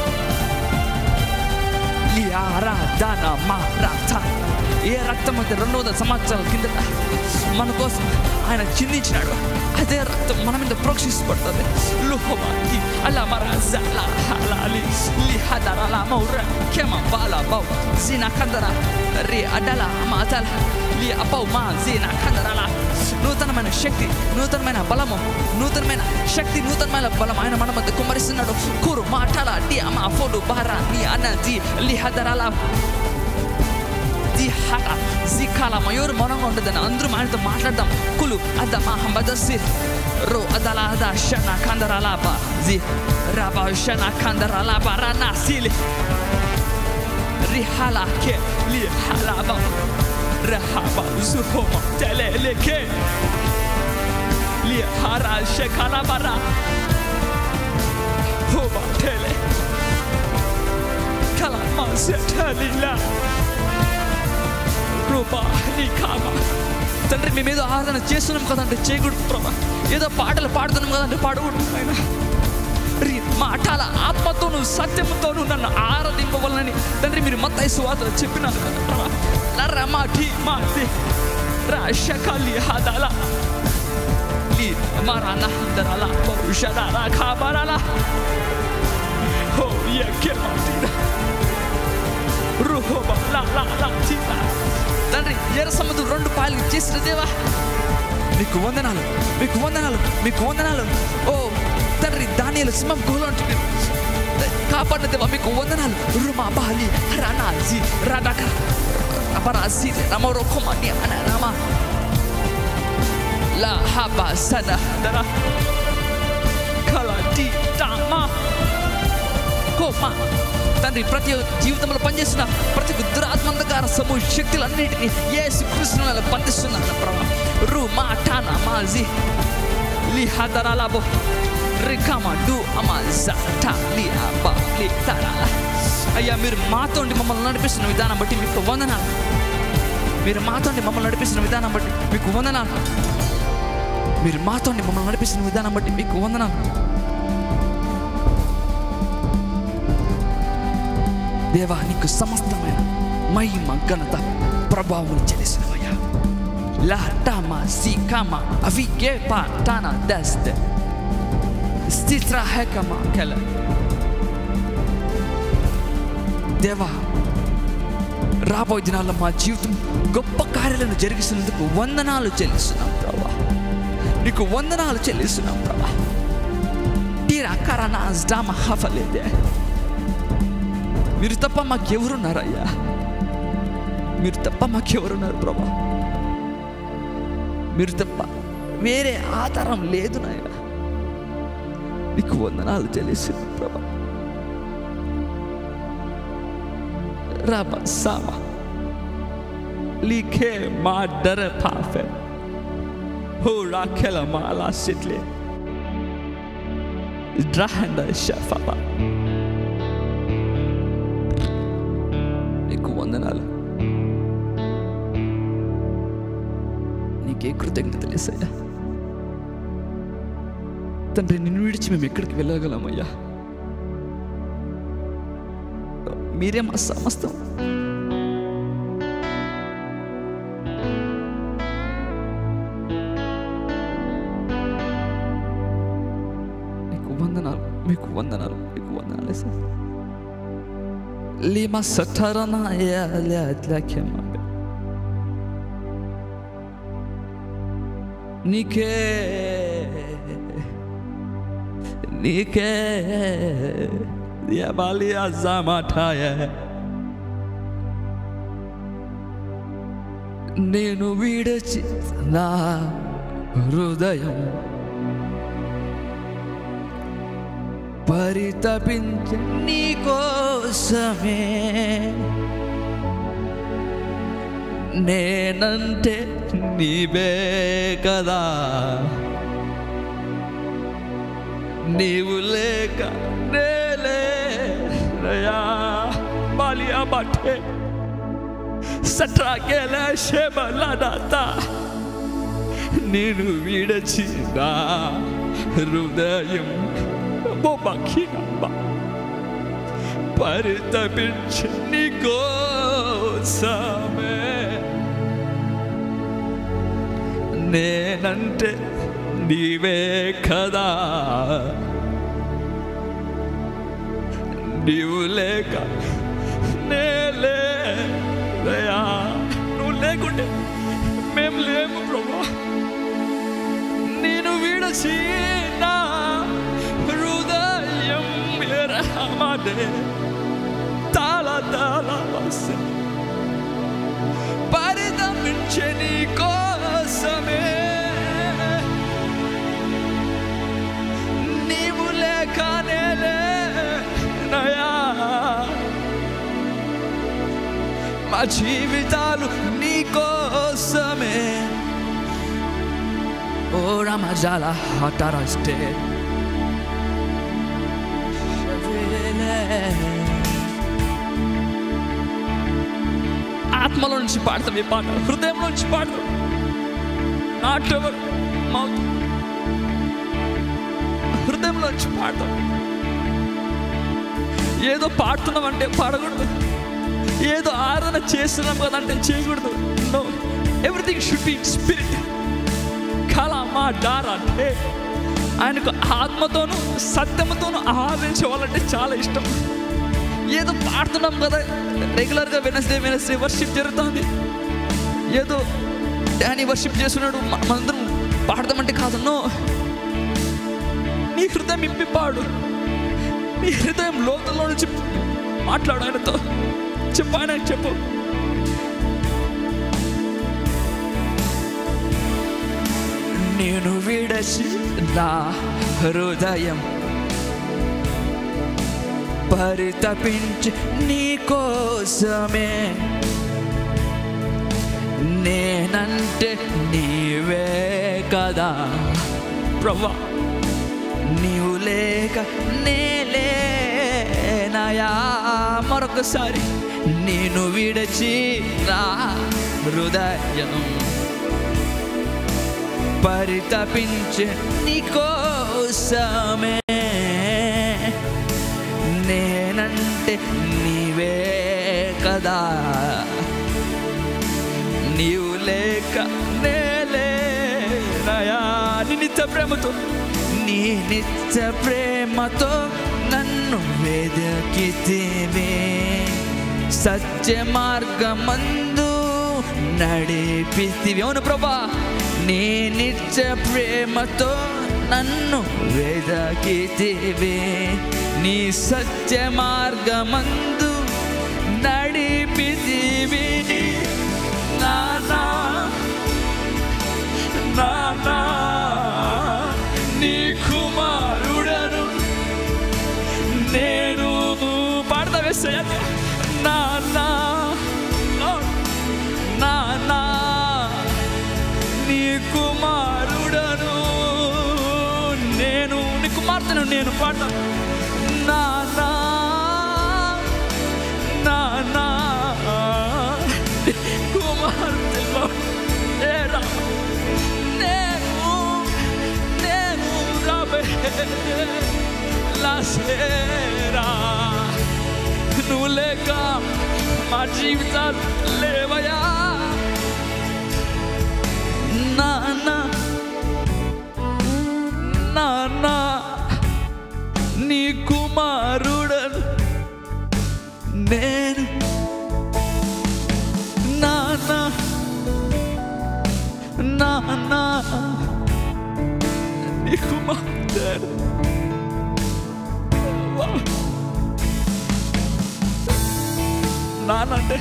liara dana marata ఏ రక్తం అయితే రెండు వందల సంవత్సరాల కింద మన కోసం ఆయన చిందించినాడు అదే రక్తం మన మీద ప్రోక్షించబడుతుంది లుహోమాకి అలా మర జలా హలాలి లి హదరల మౌర కెమ బాల బౌ జినా కందర రి అడల మాతల లి అపౌ మా జినా కందరల నూతనమైన శక్తి నూతనమైన బలము నూతనమైన శక్తి నూతనమైన బలం ఆయన మన మధ్య కుమరిస్తున్నాడు కురు మాటల డి అమా ఫోడు బారా ని అన్నది లి హదరల ది హట జికాల మయూరు మౌనంగా ఉండదని అందరూ ఆయనతో మాట్లాడదాం కులు అద్ద మా హంబదసి రో అదల అద షన కందరాల బా జి రాబా షన కందరాల బా రానా సిలి రిహాల కే లి hala ba rahaba zuhoma teleleke li hara shekala bara hoba tele kala masetalila రూపా నీ కామ తండ్రి మేము ఏదో ఆరాధన చేస్తున్నాం కదంటే చేయకూడదు ప్రభా ఏదో పాటలు పాడుతున్నాం కదంటే పాడకూడదు ఆయన రీ మాటల ఆత్మతోను సత్యముతోను నన్ను ఆరాధింపవలనని తండ్రి మీరు మత్తయి సువార్తలో చెప్పినారు కదా ప్రభా నర్ర మా ఠీ మా ది రా షకలి హదల లి మారాన హందరల బౌషదర ఖబరల హో యకే మాటిన రుహోబ లా లా లా తీనా తండ్రి ఎర్ర సముద్రం రెండు పాయలు చేసిన దేవా మీకు వందనాలు మీకు వందనాలు మీకు వందనాలు ఓ తండ్రి దానియలు సింహం గుహలో ఉంటుంది కాపాడిన దేవా మీకు వందనాలు రుమా బాలి రానాజీ రాడాక అపరాజీ నమోరో కొమని అన రామ లా హబా సద దర కలా డి టామా కోమా తండ్రి ప్రతి జీవితంలో పనిచేస్తున్న ప్రతి దురాత్మంధకార సమూహ శక్తులన్నిటినీ ఏ కృష్ణుల బంధిస్తున్నాను ప్రభా రు మా టానా మాజీ లి హదరాలాబో రికమా డు అమా జటా లి అబా లి తరాలా అయ్యా మీరు మాతో ఉండి మమ్మల్ని నడిపిస్తున్న విధానం బట్టి మీకు వందనాలు మీరు మాతో ఉండి మమ్మల్ని నడిపిస్తున్న విధానం బట్టి మీకు వందనాలు మీరు మాతో ఉండి మమ్మల్ని నడిపిస్తున్న విధానం బట్టి మీకు వందనాలు దేవా నీకు సమస్తమైన మహిమ ఘనత ప్రభావం చెల్లిసినవయ్యా లా టామా సి కామా అవి గే పా టానా దస్తే స్థిత్ర హెకమా కెల దేవా రాబోయే దినాల్లో మా జీవితం గొప్ప కార్యాలను జరిగిస్తున్నందుకు వందనాలు చెల్లిస్తున్నాం ప్రభా నీకు వందనాలు చెల్లిస్తున్నాం ప్రభా తీరా కరనా డామ హఫలేదే మీరు తప్ప మాకెవరున్నారయ్యా మీరు తప్ప మాకెవరున్నారు ప్రభా మీరు తప్ప వేరే ఆధారం లేదు నాయన నీకు వందనాలు చెల్లిస్తున్నాం ప్రభా Rabba Sama. Like ma dare pafe. Ho rakela ma la sitle. Drahanda shafaba. నీకు వందనాలు నీకే కృతజ్ఞతలు వేసయ్యా తండ్రి నిన్ను విడిచి మేము ఎక్కడికి వెళ్ళగలమయ్యా మీరే మా సమస్తం మీకు వందనాలు మీకు వందనాలు మీకు వందనాలు సార్ లిమా సఠరన నీకే నీకే Diabalia Zamataya. నేను విడచి నా హృదయం పరితపించి నీ కోసమే నేనంటే నీవే కదా నీవు లేక నేలేనయా బాలియా బాటే సట్రాకేల శబలదాత నేను విడచిన హృదయం బొబకినమ్మ పరితపించి నీ కోసమే నేనంటే నీవే కదా నీవు లేక నేలేదయా నువ్వు లేకుంటే మేము లేము ప్రభా నేను విడచి నా హృదయం ఎరహమదే తాళ తాళ వస్తే పరితమించే నీ కోసమే నీవు లేకనే లేనయా మా జీవితాలు నీ కోసమే ఓ రమజాల హఠారస్తే ఆత్మలో నుంచి పాడతాం ఈ పాట హృదయంలో నుంచి పాడతాం నాట్ ఎవర్ మౌత్ హృదయంలో నుంచి పాడతాం ఏదో పాడుతున్నాం అంటే పాడకూడదు ఏదో ఆరాధన చేస్తున్నాం కదా అంటే చేయకూడదు no everything should be spirit కళ మా డార్ అంటే ఆయనకు ఆత్మతోనూ సత్యముతోనూ ఆరాధించే వాళ్ళంటే చాలా ఇష్టం ఏదో పాడుతున్నాం కదా రెగ్యులర్గా వెనస్డే వెనస్డే వర్షిప్ జరుగుతుంది ఏదో డానీ వర్షిప్ చేస్తున్నాడు మ- మనందరం పాడదామంటే కాదు నో నీ హృదయం ఇప్పి పాడు నీ హృదయం లోతుల్లో నుంచి మాట్లాడు ఆయనతో చెప్పు ఆయన చెప్పు నేను విడచి నా హృదయం పరితపించి నీ కోసమే నేనంటే నీవే కదా ప్రభా నీవు లేక నేలేనాయా మరొకసారి నేను విడచి నా హృదయం పరితపించే నీకోసమే నేనంటే నీవే కదా కదా నీవు లేక నేలేనయా నీ నిత్య ప్రేమతో నీ నిత్య ప్రేమతో నన్ను వెదకితివే సత్య మార్గమందు నడిపితివి అవును ప్రభా నీ నిత్య ప్రేమతో నన్ను వెదకితివే నీ సత్య మార్గమందు నడిపితివి నానా నానా నీ కుమారుడను నేను పాడతా వేస్తాయ నానా నానా నీ కుమారుడను నేను నీ కుమార్తెను నేను పాడతా నానా నానా కుమార్తెలో నేరా నేను నేను రాబే లాసేరా నువ్వు లేక మా జీవితాలు లేవయా నాన్న నాన్న నీ కుమారుడను నేను నాన్న నాన్న నీ కుమారుడు నానంటే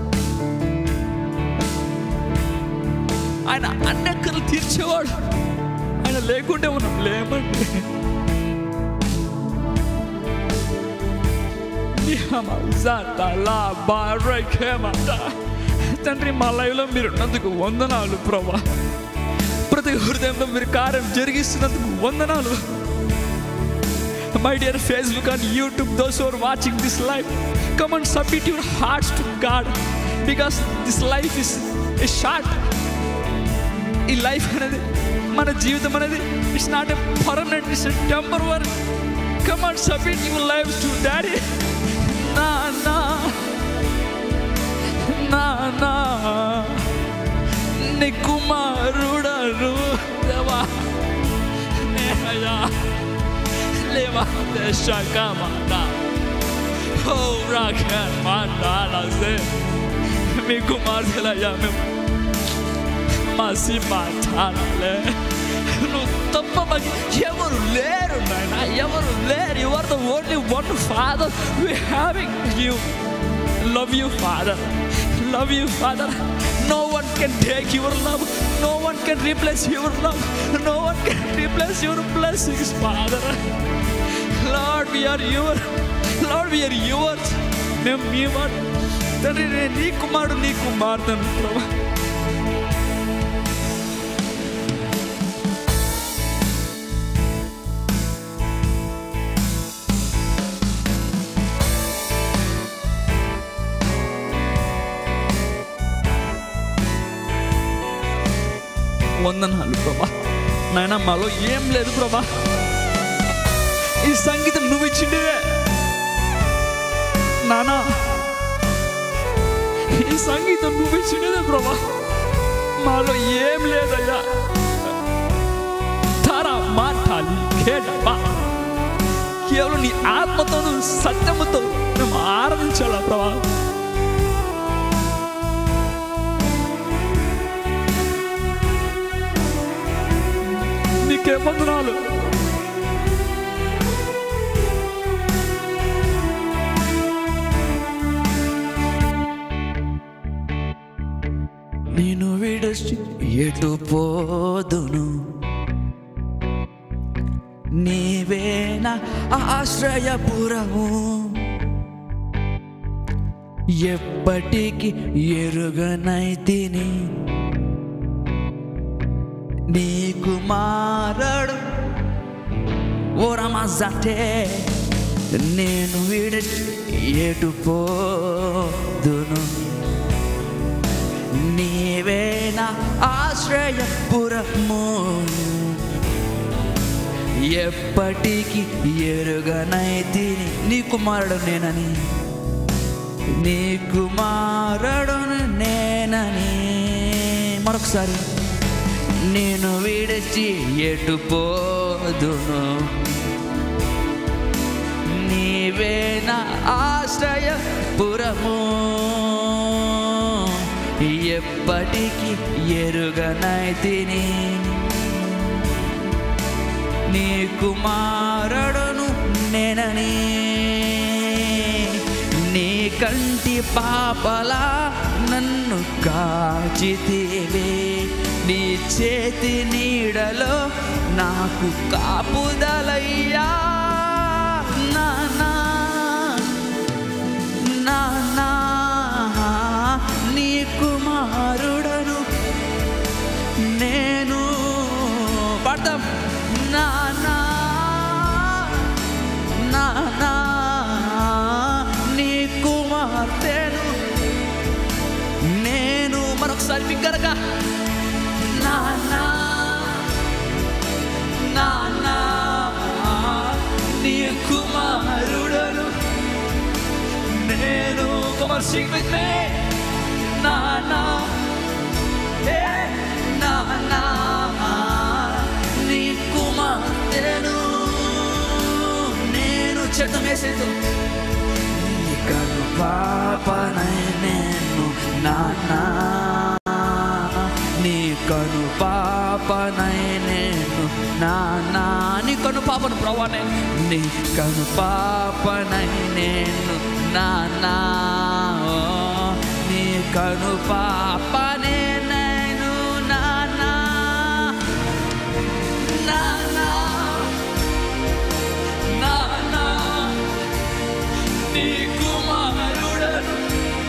ఆయన అన్నెక్కలు తీర్చేవాడు ఆయన లేకుంటే మనం లేమండి తండ్రి మా లైవ్లో మీరు ఉన్నందుకు వందనాలు ప్రభా ప్రతి హృదయంలో మీరు కార్యం జరిగిస్తున్నందుకు వందనాలు my dear Facebook and YouTube those are watching this life come and submit your hearts to God because this life is a short ఈ లైఫ్ అనేది మన జీవితం అనేది it's not a permanent it's temporary come and submit your life to daddy నా నా నా నా నీ కుమారుడను దేవా నేనయ్యా levante shakamata. Oh, rakan mandala se. Mi kumartela ya me. Masi matanale. నువ్వు తప్ప మాకు ఎవరు లేరు నాయన ఎవరు లేరు you are the only one father we having you love you father love you father no one can take your love no one can replace your love no one can replace your blessings father lord we are your lord we are yours మేము మీ వాడు తండ్రి నేను నీ కుమారుడు నీ కుమార్తెను ప్రభా వందనాలు ప్రభా నాయన మాలో ఏం లేదు ప్రభా ఈ సంగీతం నువ్వు ఇచ్చిండే నానా ఈ సంగీతం నువ్వు ఇచ్చిండే ప్రభా మాలో ఏం లేదయ్యా తారా మాట్లాడి కేడబా కేవలం నీ ఆత్మతోను సత్యముతో మేము ఆరాధించాలా ప్రభా నీకే వందనాలు నేను విడచి ఎటు పోదును నీవేనా ఆశ్రయపురము ఎప్పటికి ఎరుగనైతిని నీకు మారడు ఓరమజటే నేను విడిచి ఎటు పోదును నీవేనా ఆశ్రయపురము ఎప్పటికి ఎరుగనైతిని నీ కుమారుడు నేనని నీ కుమారుడును నేనని మరొకసారి నేను విడిచి ఎటు పోదును నీవే నా ఆశ్రయ పురము ఎప్పటికీ ఎరుగనైతిని నీ కుమారుడును నేనని నీ కంటి పాపలా నన్ను కాచితివే నీ చేతి నీడలో నాకు కాపుదలయ్యా నానా నానా నీ కుమారుడను నేను పడతాం నానా నానా నీ కుమార్తెను నేను మరొకసారి బిగ్గరగా నానా నానా నీ కుమారుడను నేను కుమార్ సింగ్ విత్ మీ నానా ఏ నానా నీ కుమార్తెను నేను చెట్టు వేసేదు కను పాపనై నేను నానా నీ కను పాపనై నేను నానా నీ కను పాపను ప్రవాణే నీ కను పాపనై నేను నానా ఓ, నీ కను పాపనే నేను నానా నానా నానా నీ కుమారుడను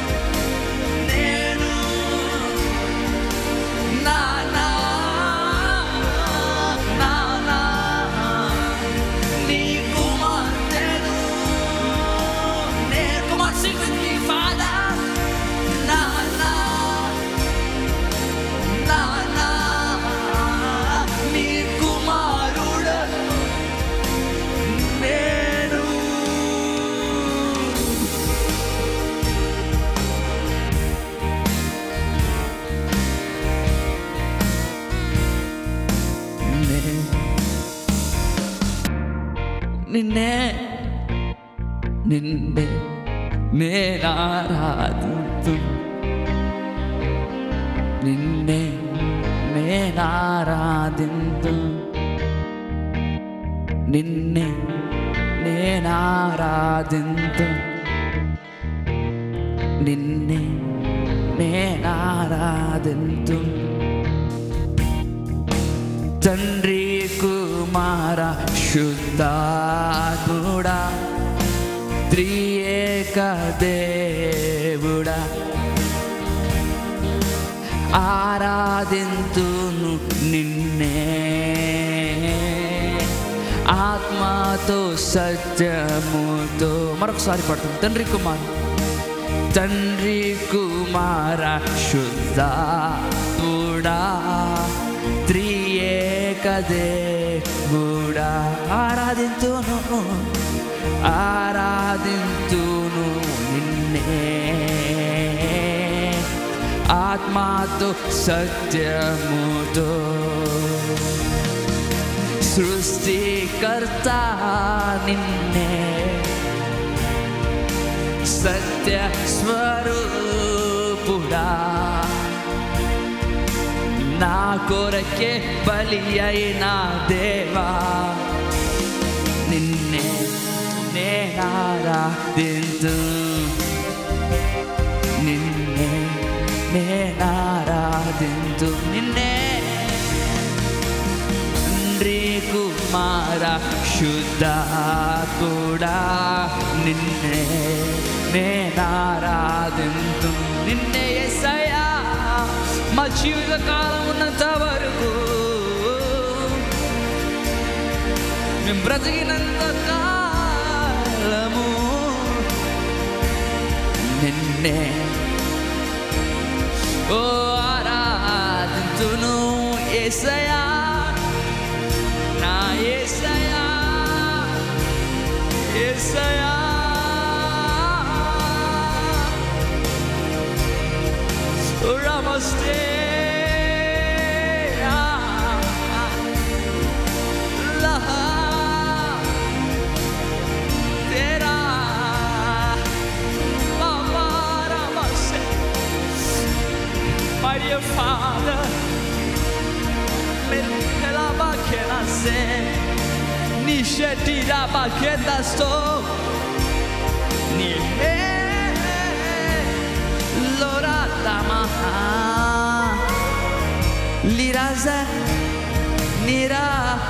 నేను నానా నానా నీ కుమార్తెను నేను కుమార్ సింగ్ విత్ మీ ఫాదర్ నానా నానా నీ కుమారుడను నేను నిన్నే నిన్నే నేనారాధింతు నిన్నే నేనారాధింతు నిన్నే నేనారాధింతు నిన్నే నేనారాధింతు తండ్రి కుమార శుద్ధాత్ముడా త్రియేక దేవుడా ఆరాధింతును నిన్నే ఆత్మతో సత్యముతో మరొకసారి పడుతుంది తండ్రి కుమార్ తండ్రి కుమార శుద్ధాత్ముడా త్రియేక దేవుడా ఆరాధింతును ఆరాధింతును నిన్నే ఆత్మతో సత్యముతో సృష్టికర్త నిన్నే సత్య స్వరూపుడా నా కొరకే బలి అయిన దేవా నిన్నే నేనారాధింతు నిన్నే నేనారాధింతు నిన్నే తండ్రి కుమార శుద్ధ కూడా నిన్నే నేనారాధింతు నిన్నే ఎసయా మా జీవిత కాలం ఉన్నంత వరకు మేము బ్రతికినంత కాలము నిన్నే ఓ ఆరాధింతును ఏసయా నా ఏసయా ఏసయా వస్తే లహా तेरा Mama My dear Father, Mela bakena se, nishe tira bakenda sto, ni he, lora tamaha, liraza, nira.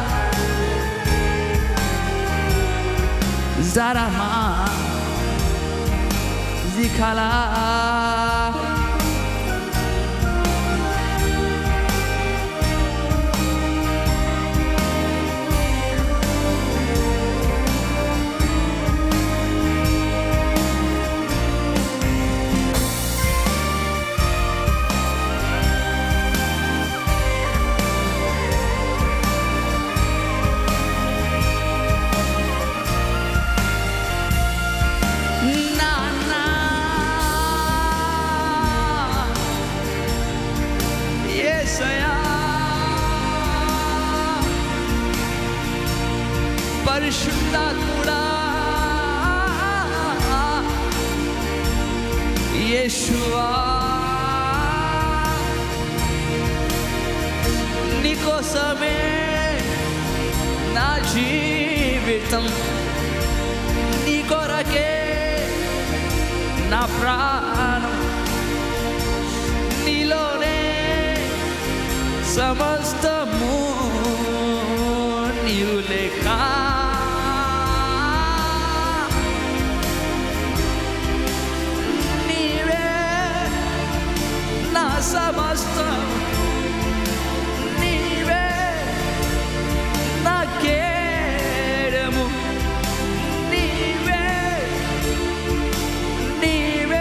Zarama Zikala na na Yesaya పరిశుద్ధాత్ముడా యేషువా నీకోసమే నా జీవితం నీ కొరకే నా ప్రాణం నీలోనే సమస్తము నీవు లేక నీవే నా సమస్తం నీవే నా కేడము నీవే నీవే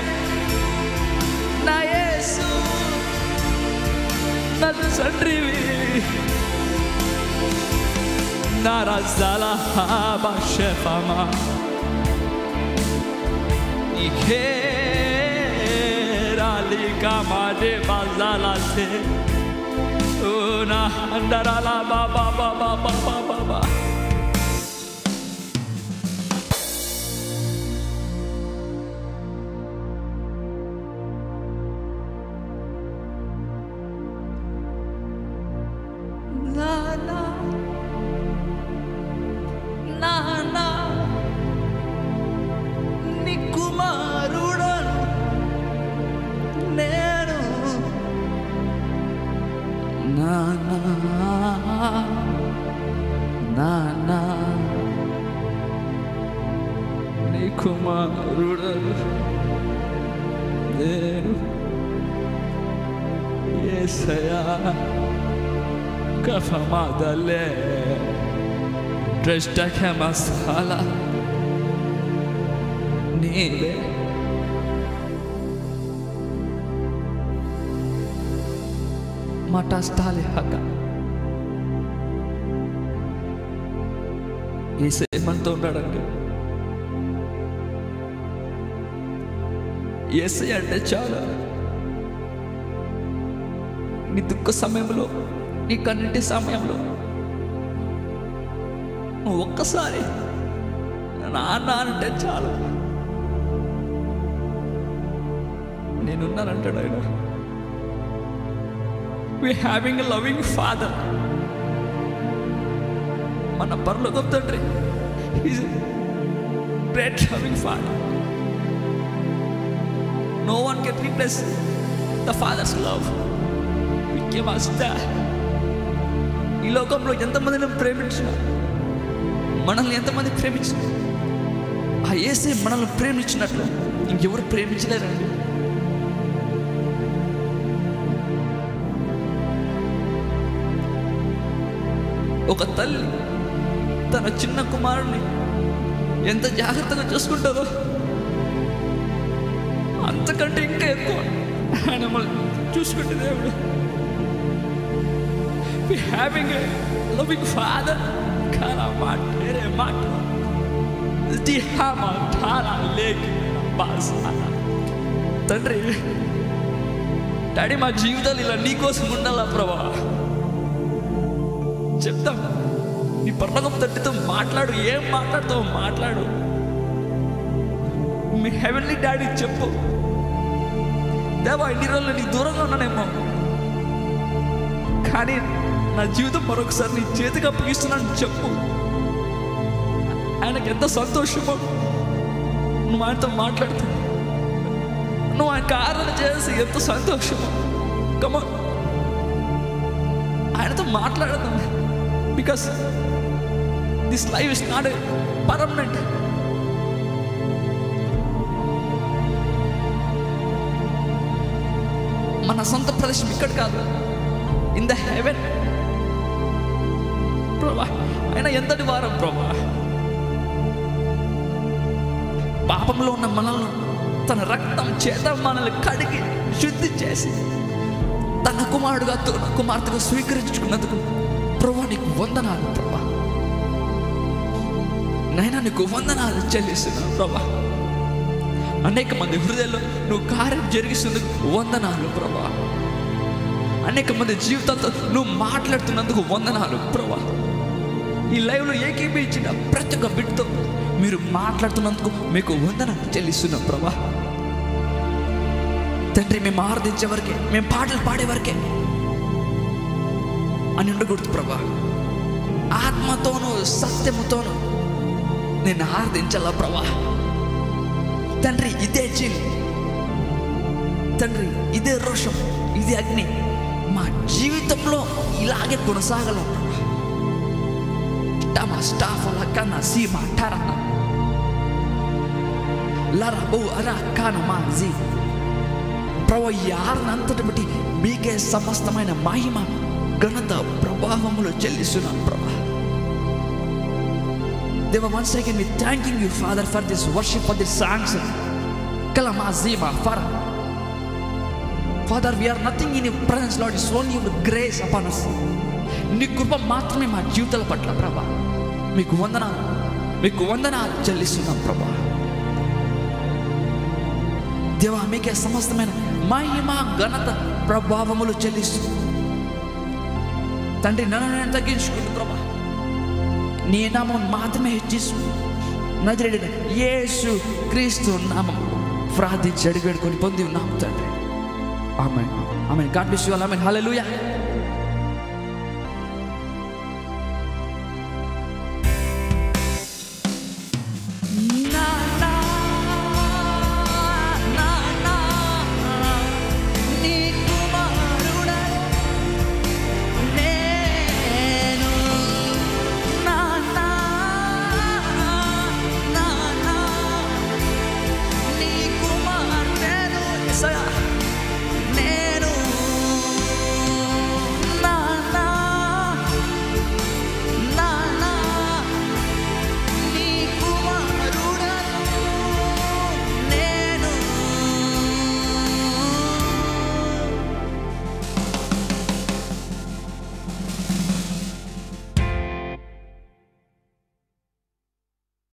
నా యేసు నా తండ్రివి నా రాజాల భాషమా నీకే రాలి కామాడే బాజాలాసే ఓ నా అందరాల బాబా బాబా బాబా బాబా నా నా నా నా నీ కుమారుడను నేను నా నా నా నా నీ కుమారుడను నేను ఏసయా కఫమాదలే Dreszczaka masala నీవే మటస్థాలి హక ఏసే మనతో ఉన్నాడండి ఏసే అంటే చాలా నీ దుఃఖ సమయంలో నీ కన్నిటి సమయంలో నువ్వు ఒక్కసారి నాన్న అంటే చాలు నేనున్నానంటాడు ఆయన we having a loving father మన పరలోకం తండ్రి is great loving father no one can replace the father's love వికే మాస్టర్ ఈ లోకంలో ఎంతమందిని ప్రేమించిన మనల్ని ఎంతమంది ప్రేమించిన ఆ ఏసే మనల్ని ప్రేమించినట్లు ఇంకెవరు ప్రేమించలేరండి ఒక తల్లి తన చిన్న కుమారుని ఎంత జాగ్రత్తగా చూసుకుంటుందో అంతకంటే ఇంకా ఎక్కువ ఆయన మనల్ని చూసుకుంటే దేవుడు we having a loving father kara matere mat di hama tara lek basana తండ్రి డాడీ మా జీవితాలు ఇలా నీ కోసం ఉండాలా ప్రభా చెప్తాం నీ పర్లకం తట్టితో మాట్లాడు ఏం మాట్లాడతావు మాట్లాడు మీ హెవెన్లీ డాడీ చెప్పు దేవా ఇన్ని రోజులు నీ దూరంగా ఉన్నానేమో కానీ నా జీవితం మరొకసారి నీ చేతికి అప్పగిస్తున్నాను చెప్పు ఆయనకి ఎంత సంతోషమో నువ్వు ఆయనతో మాట్లాడుతూ నువ్వు ఆయన ఆరాధన చేసి ఎంత సంతోషమో కమా ఆయనతో మాట్లాడదాం because this life is not permanent మన సొంత ప్రదేశం ఇక్కడ కాదు ఇన్ ద హెవెన్ ప్రభా ఆయన ఎంతటి వారం ప్రభా పాపంలో ఉన్న మనల్ని తన రక్తం చేత మనల్ని కడిగి శుద్ధి చేసి తన కుమారుడుగా తన కుమార్తెగా స్వీకరించుకున్నందుకు ప్రభా నీకు వందనాలు ప్రభా నైనా నీకు వందనాలు చెల్లిస్తున్నాను ప్రభా అనేక మంది హృదయాల్లో నువ్వు కార్యం జరిగిస్తున్నందుకు వందనాలు ప్రభా అనేక మంది జీవితాలతో నువ్వు మాట్లాడుతున్నందుకు వందనాలు ప్రభా ఈ లైవ్లో ఏకీపించిన ప్రతి ఒక్క బిడ్డతో మీరు మాట్లాడుతున్నందుకు మీకు వందనాలు చెల్లిస్తున్నాం ప్రభా తండ్రి మేము ఆరాధించే వరకే మేము పాటలు పాడే వరకే అని ఉండకూడదు ప్రభా ఆత్మతోనూ సత్యముతోనూ నేను ఆరాధించాలా ప్రభా తండ్రి ఇదే చిల్ తండ్రి ఇదే రోషం ఇదే అగ్ని మా జీవితంలో ఇలాగే కొనసాగలం టమా స్టాఫ్ లక్కన సీమా టరా లరా బౌ అరా కాన మా జీ ప్రభు ఈ ఆరునంతటి బట్టి మీకే సమస్తమైన మహిమ ఘనత ప్రభావములు చెల్లిస్తున్నాను ప్రభా దేవ once again we thanking you father for this worship for this songs కలమా జీమా for father we are nothing in your presence lord is only your grace upon us నీ కృప మాత్రమే మా జీవితాల పట్ల ప్రభా మీకు వందనాలు మీకు వందనాలు చెల్లిస్తున్నాం ప్రభా దేవా మీకే సమస్తమైన మహిమ ఘనత ప్రభావములు చెల్లిస్తూ తండ్రి నన్ను నేను తగ్గించుకుంటూ ప్రభా నీ నామం మాత్రమే హెచ్చిస్తూ నజరేడిన యేసు క్రీస్తు నామం ప్రార్థించి అడిగి వేడుకొని పొంది ఉన్నాం తండ్రి ఆమె ఆమె గాడ్ బ్లెస్ యు ఆల్ ఆమె హల్లెలూయా నా నా నా నా నీ కుమారుడా నేను నా నా నా నా నీ కుమారుడను యేసయ్యా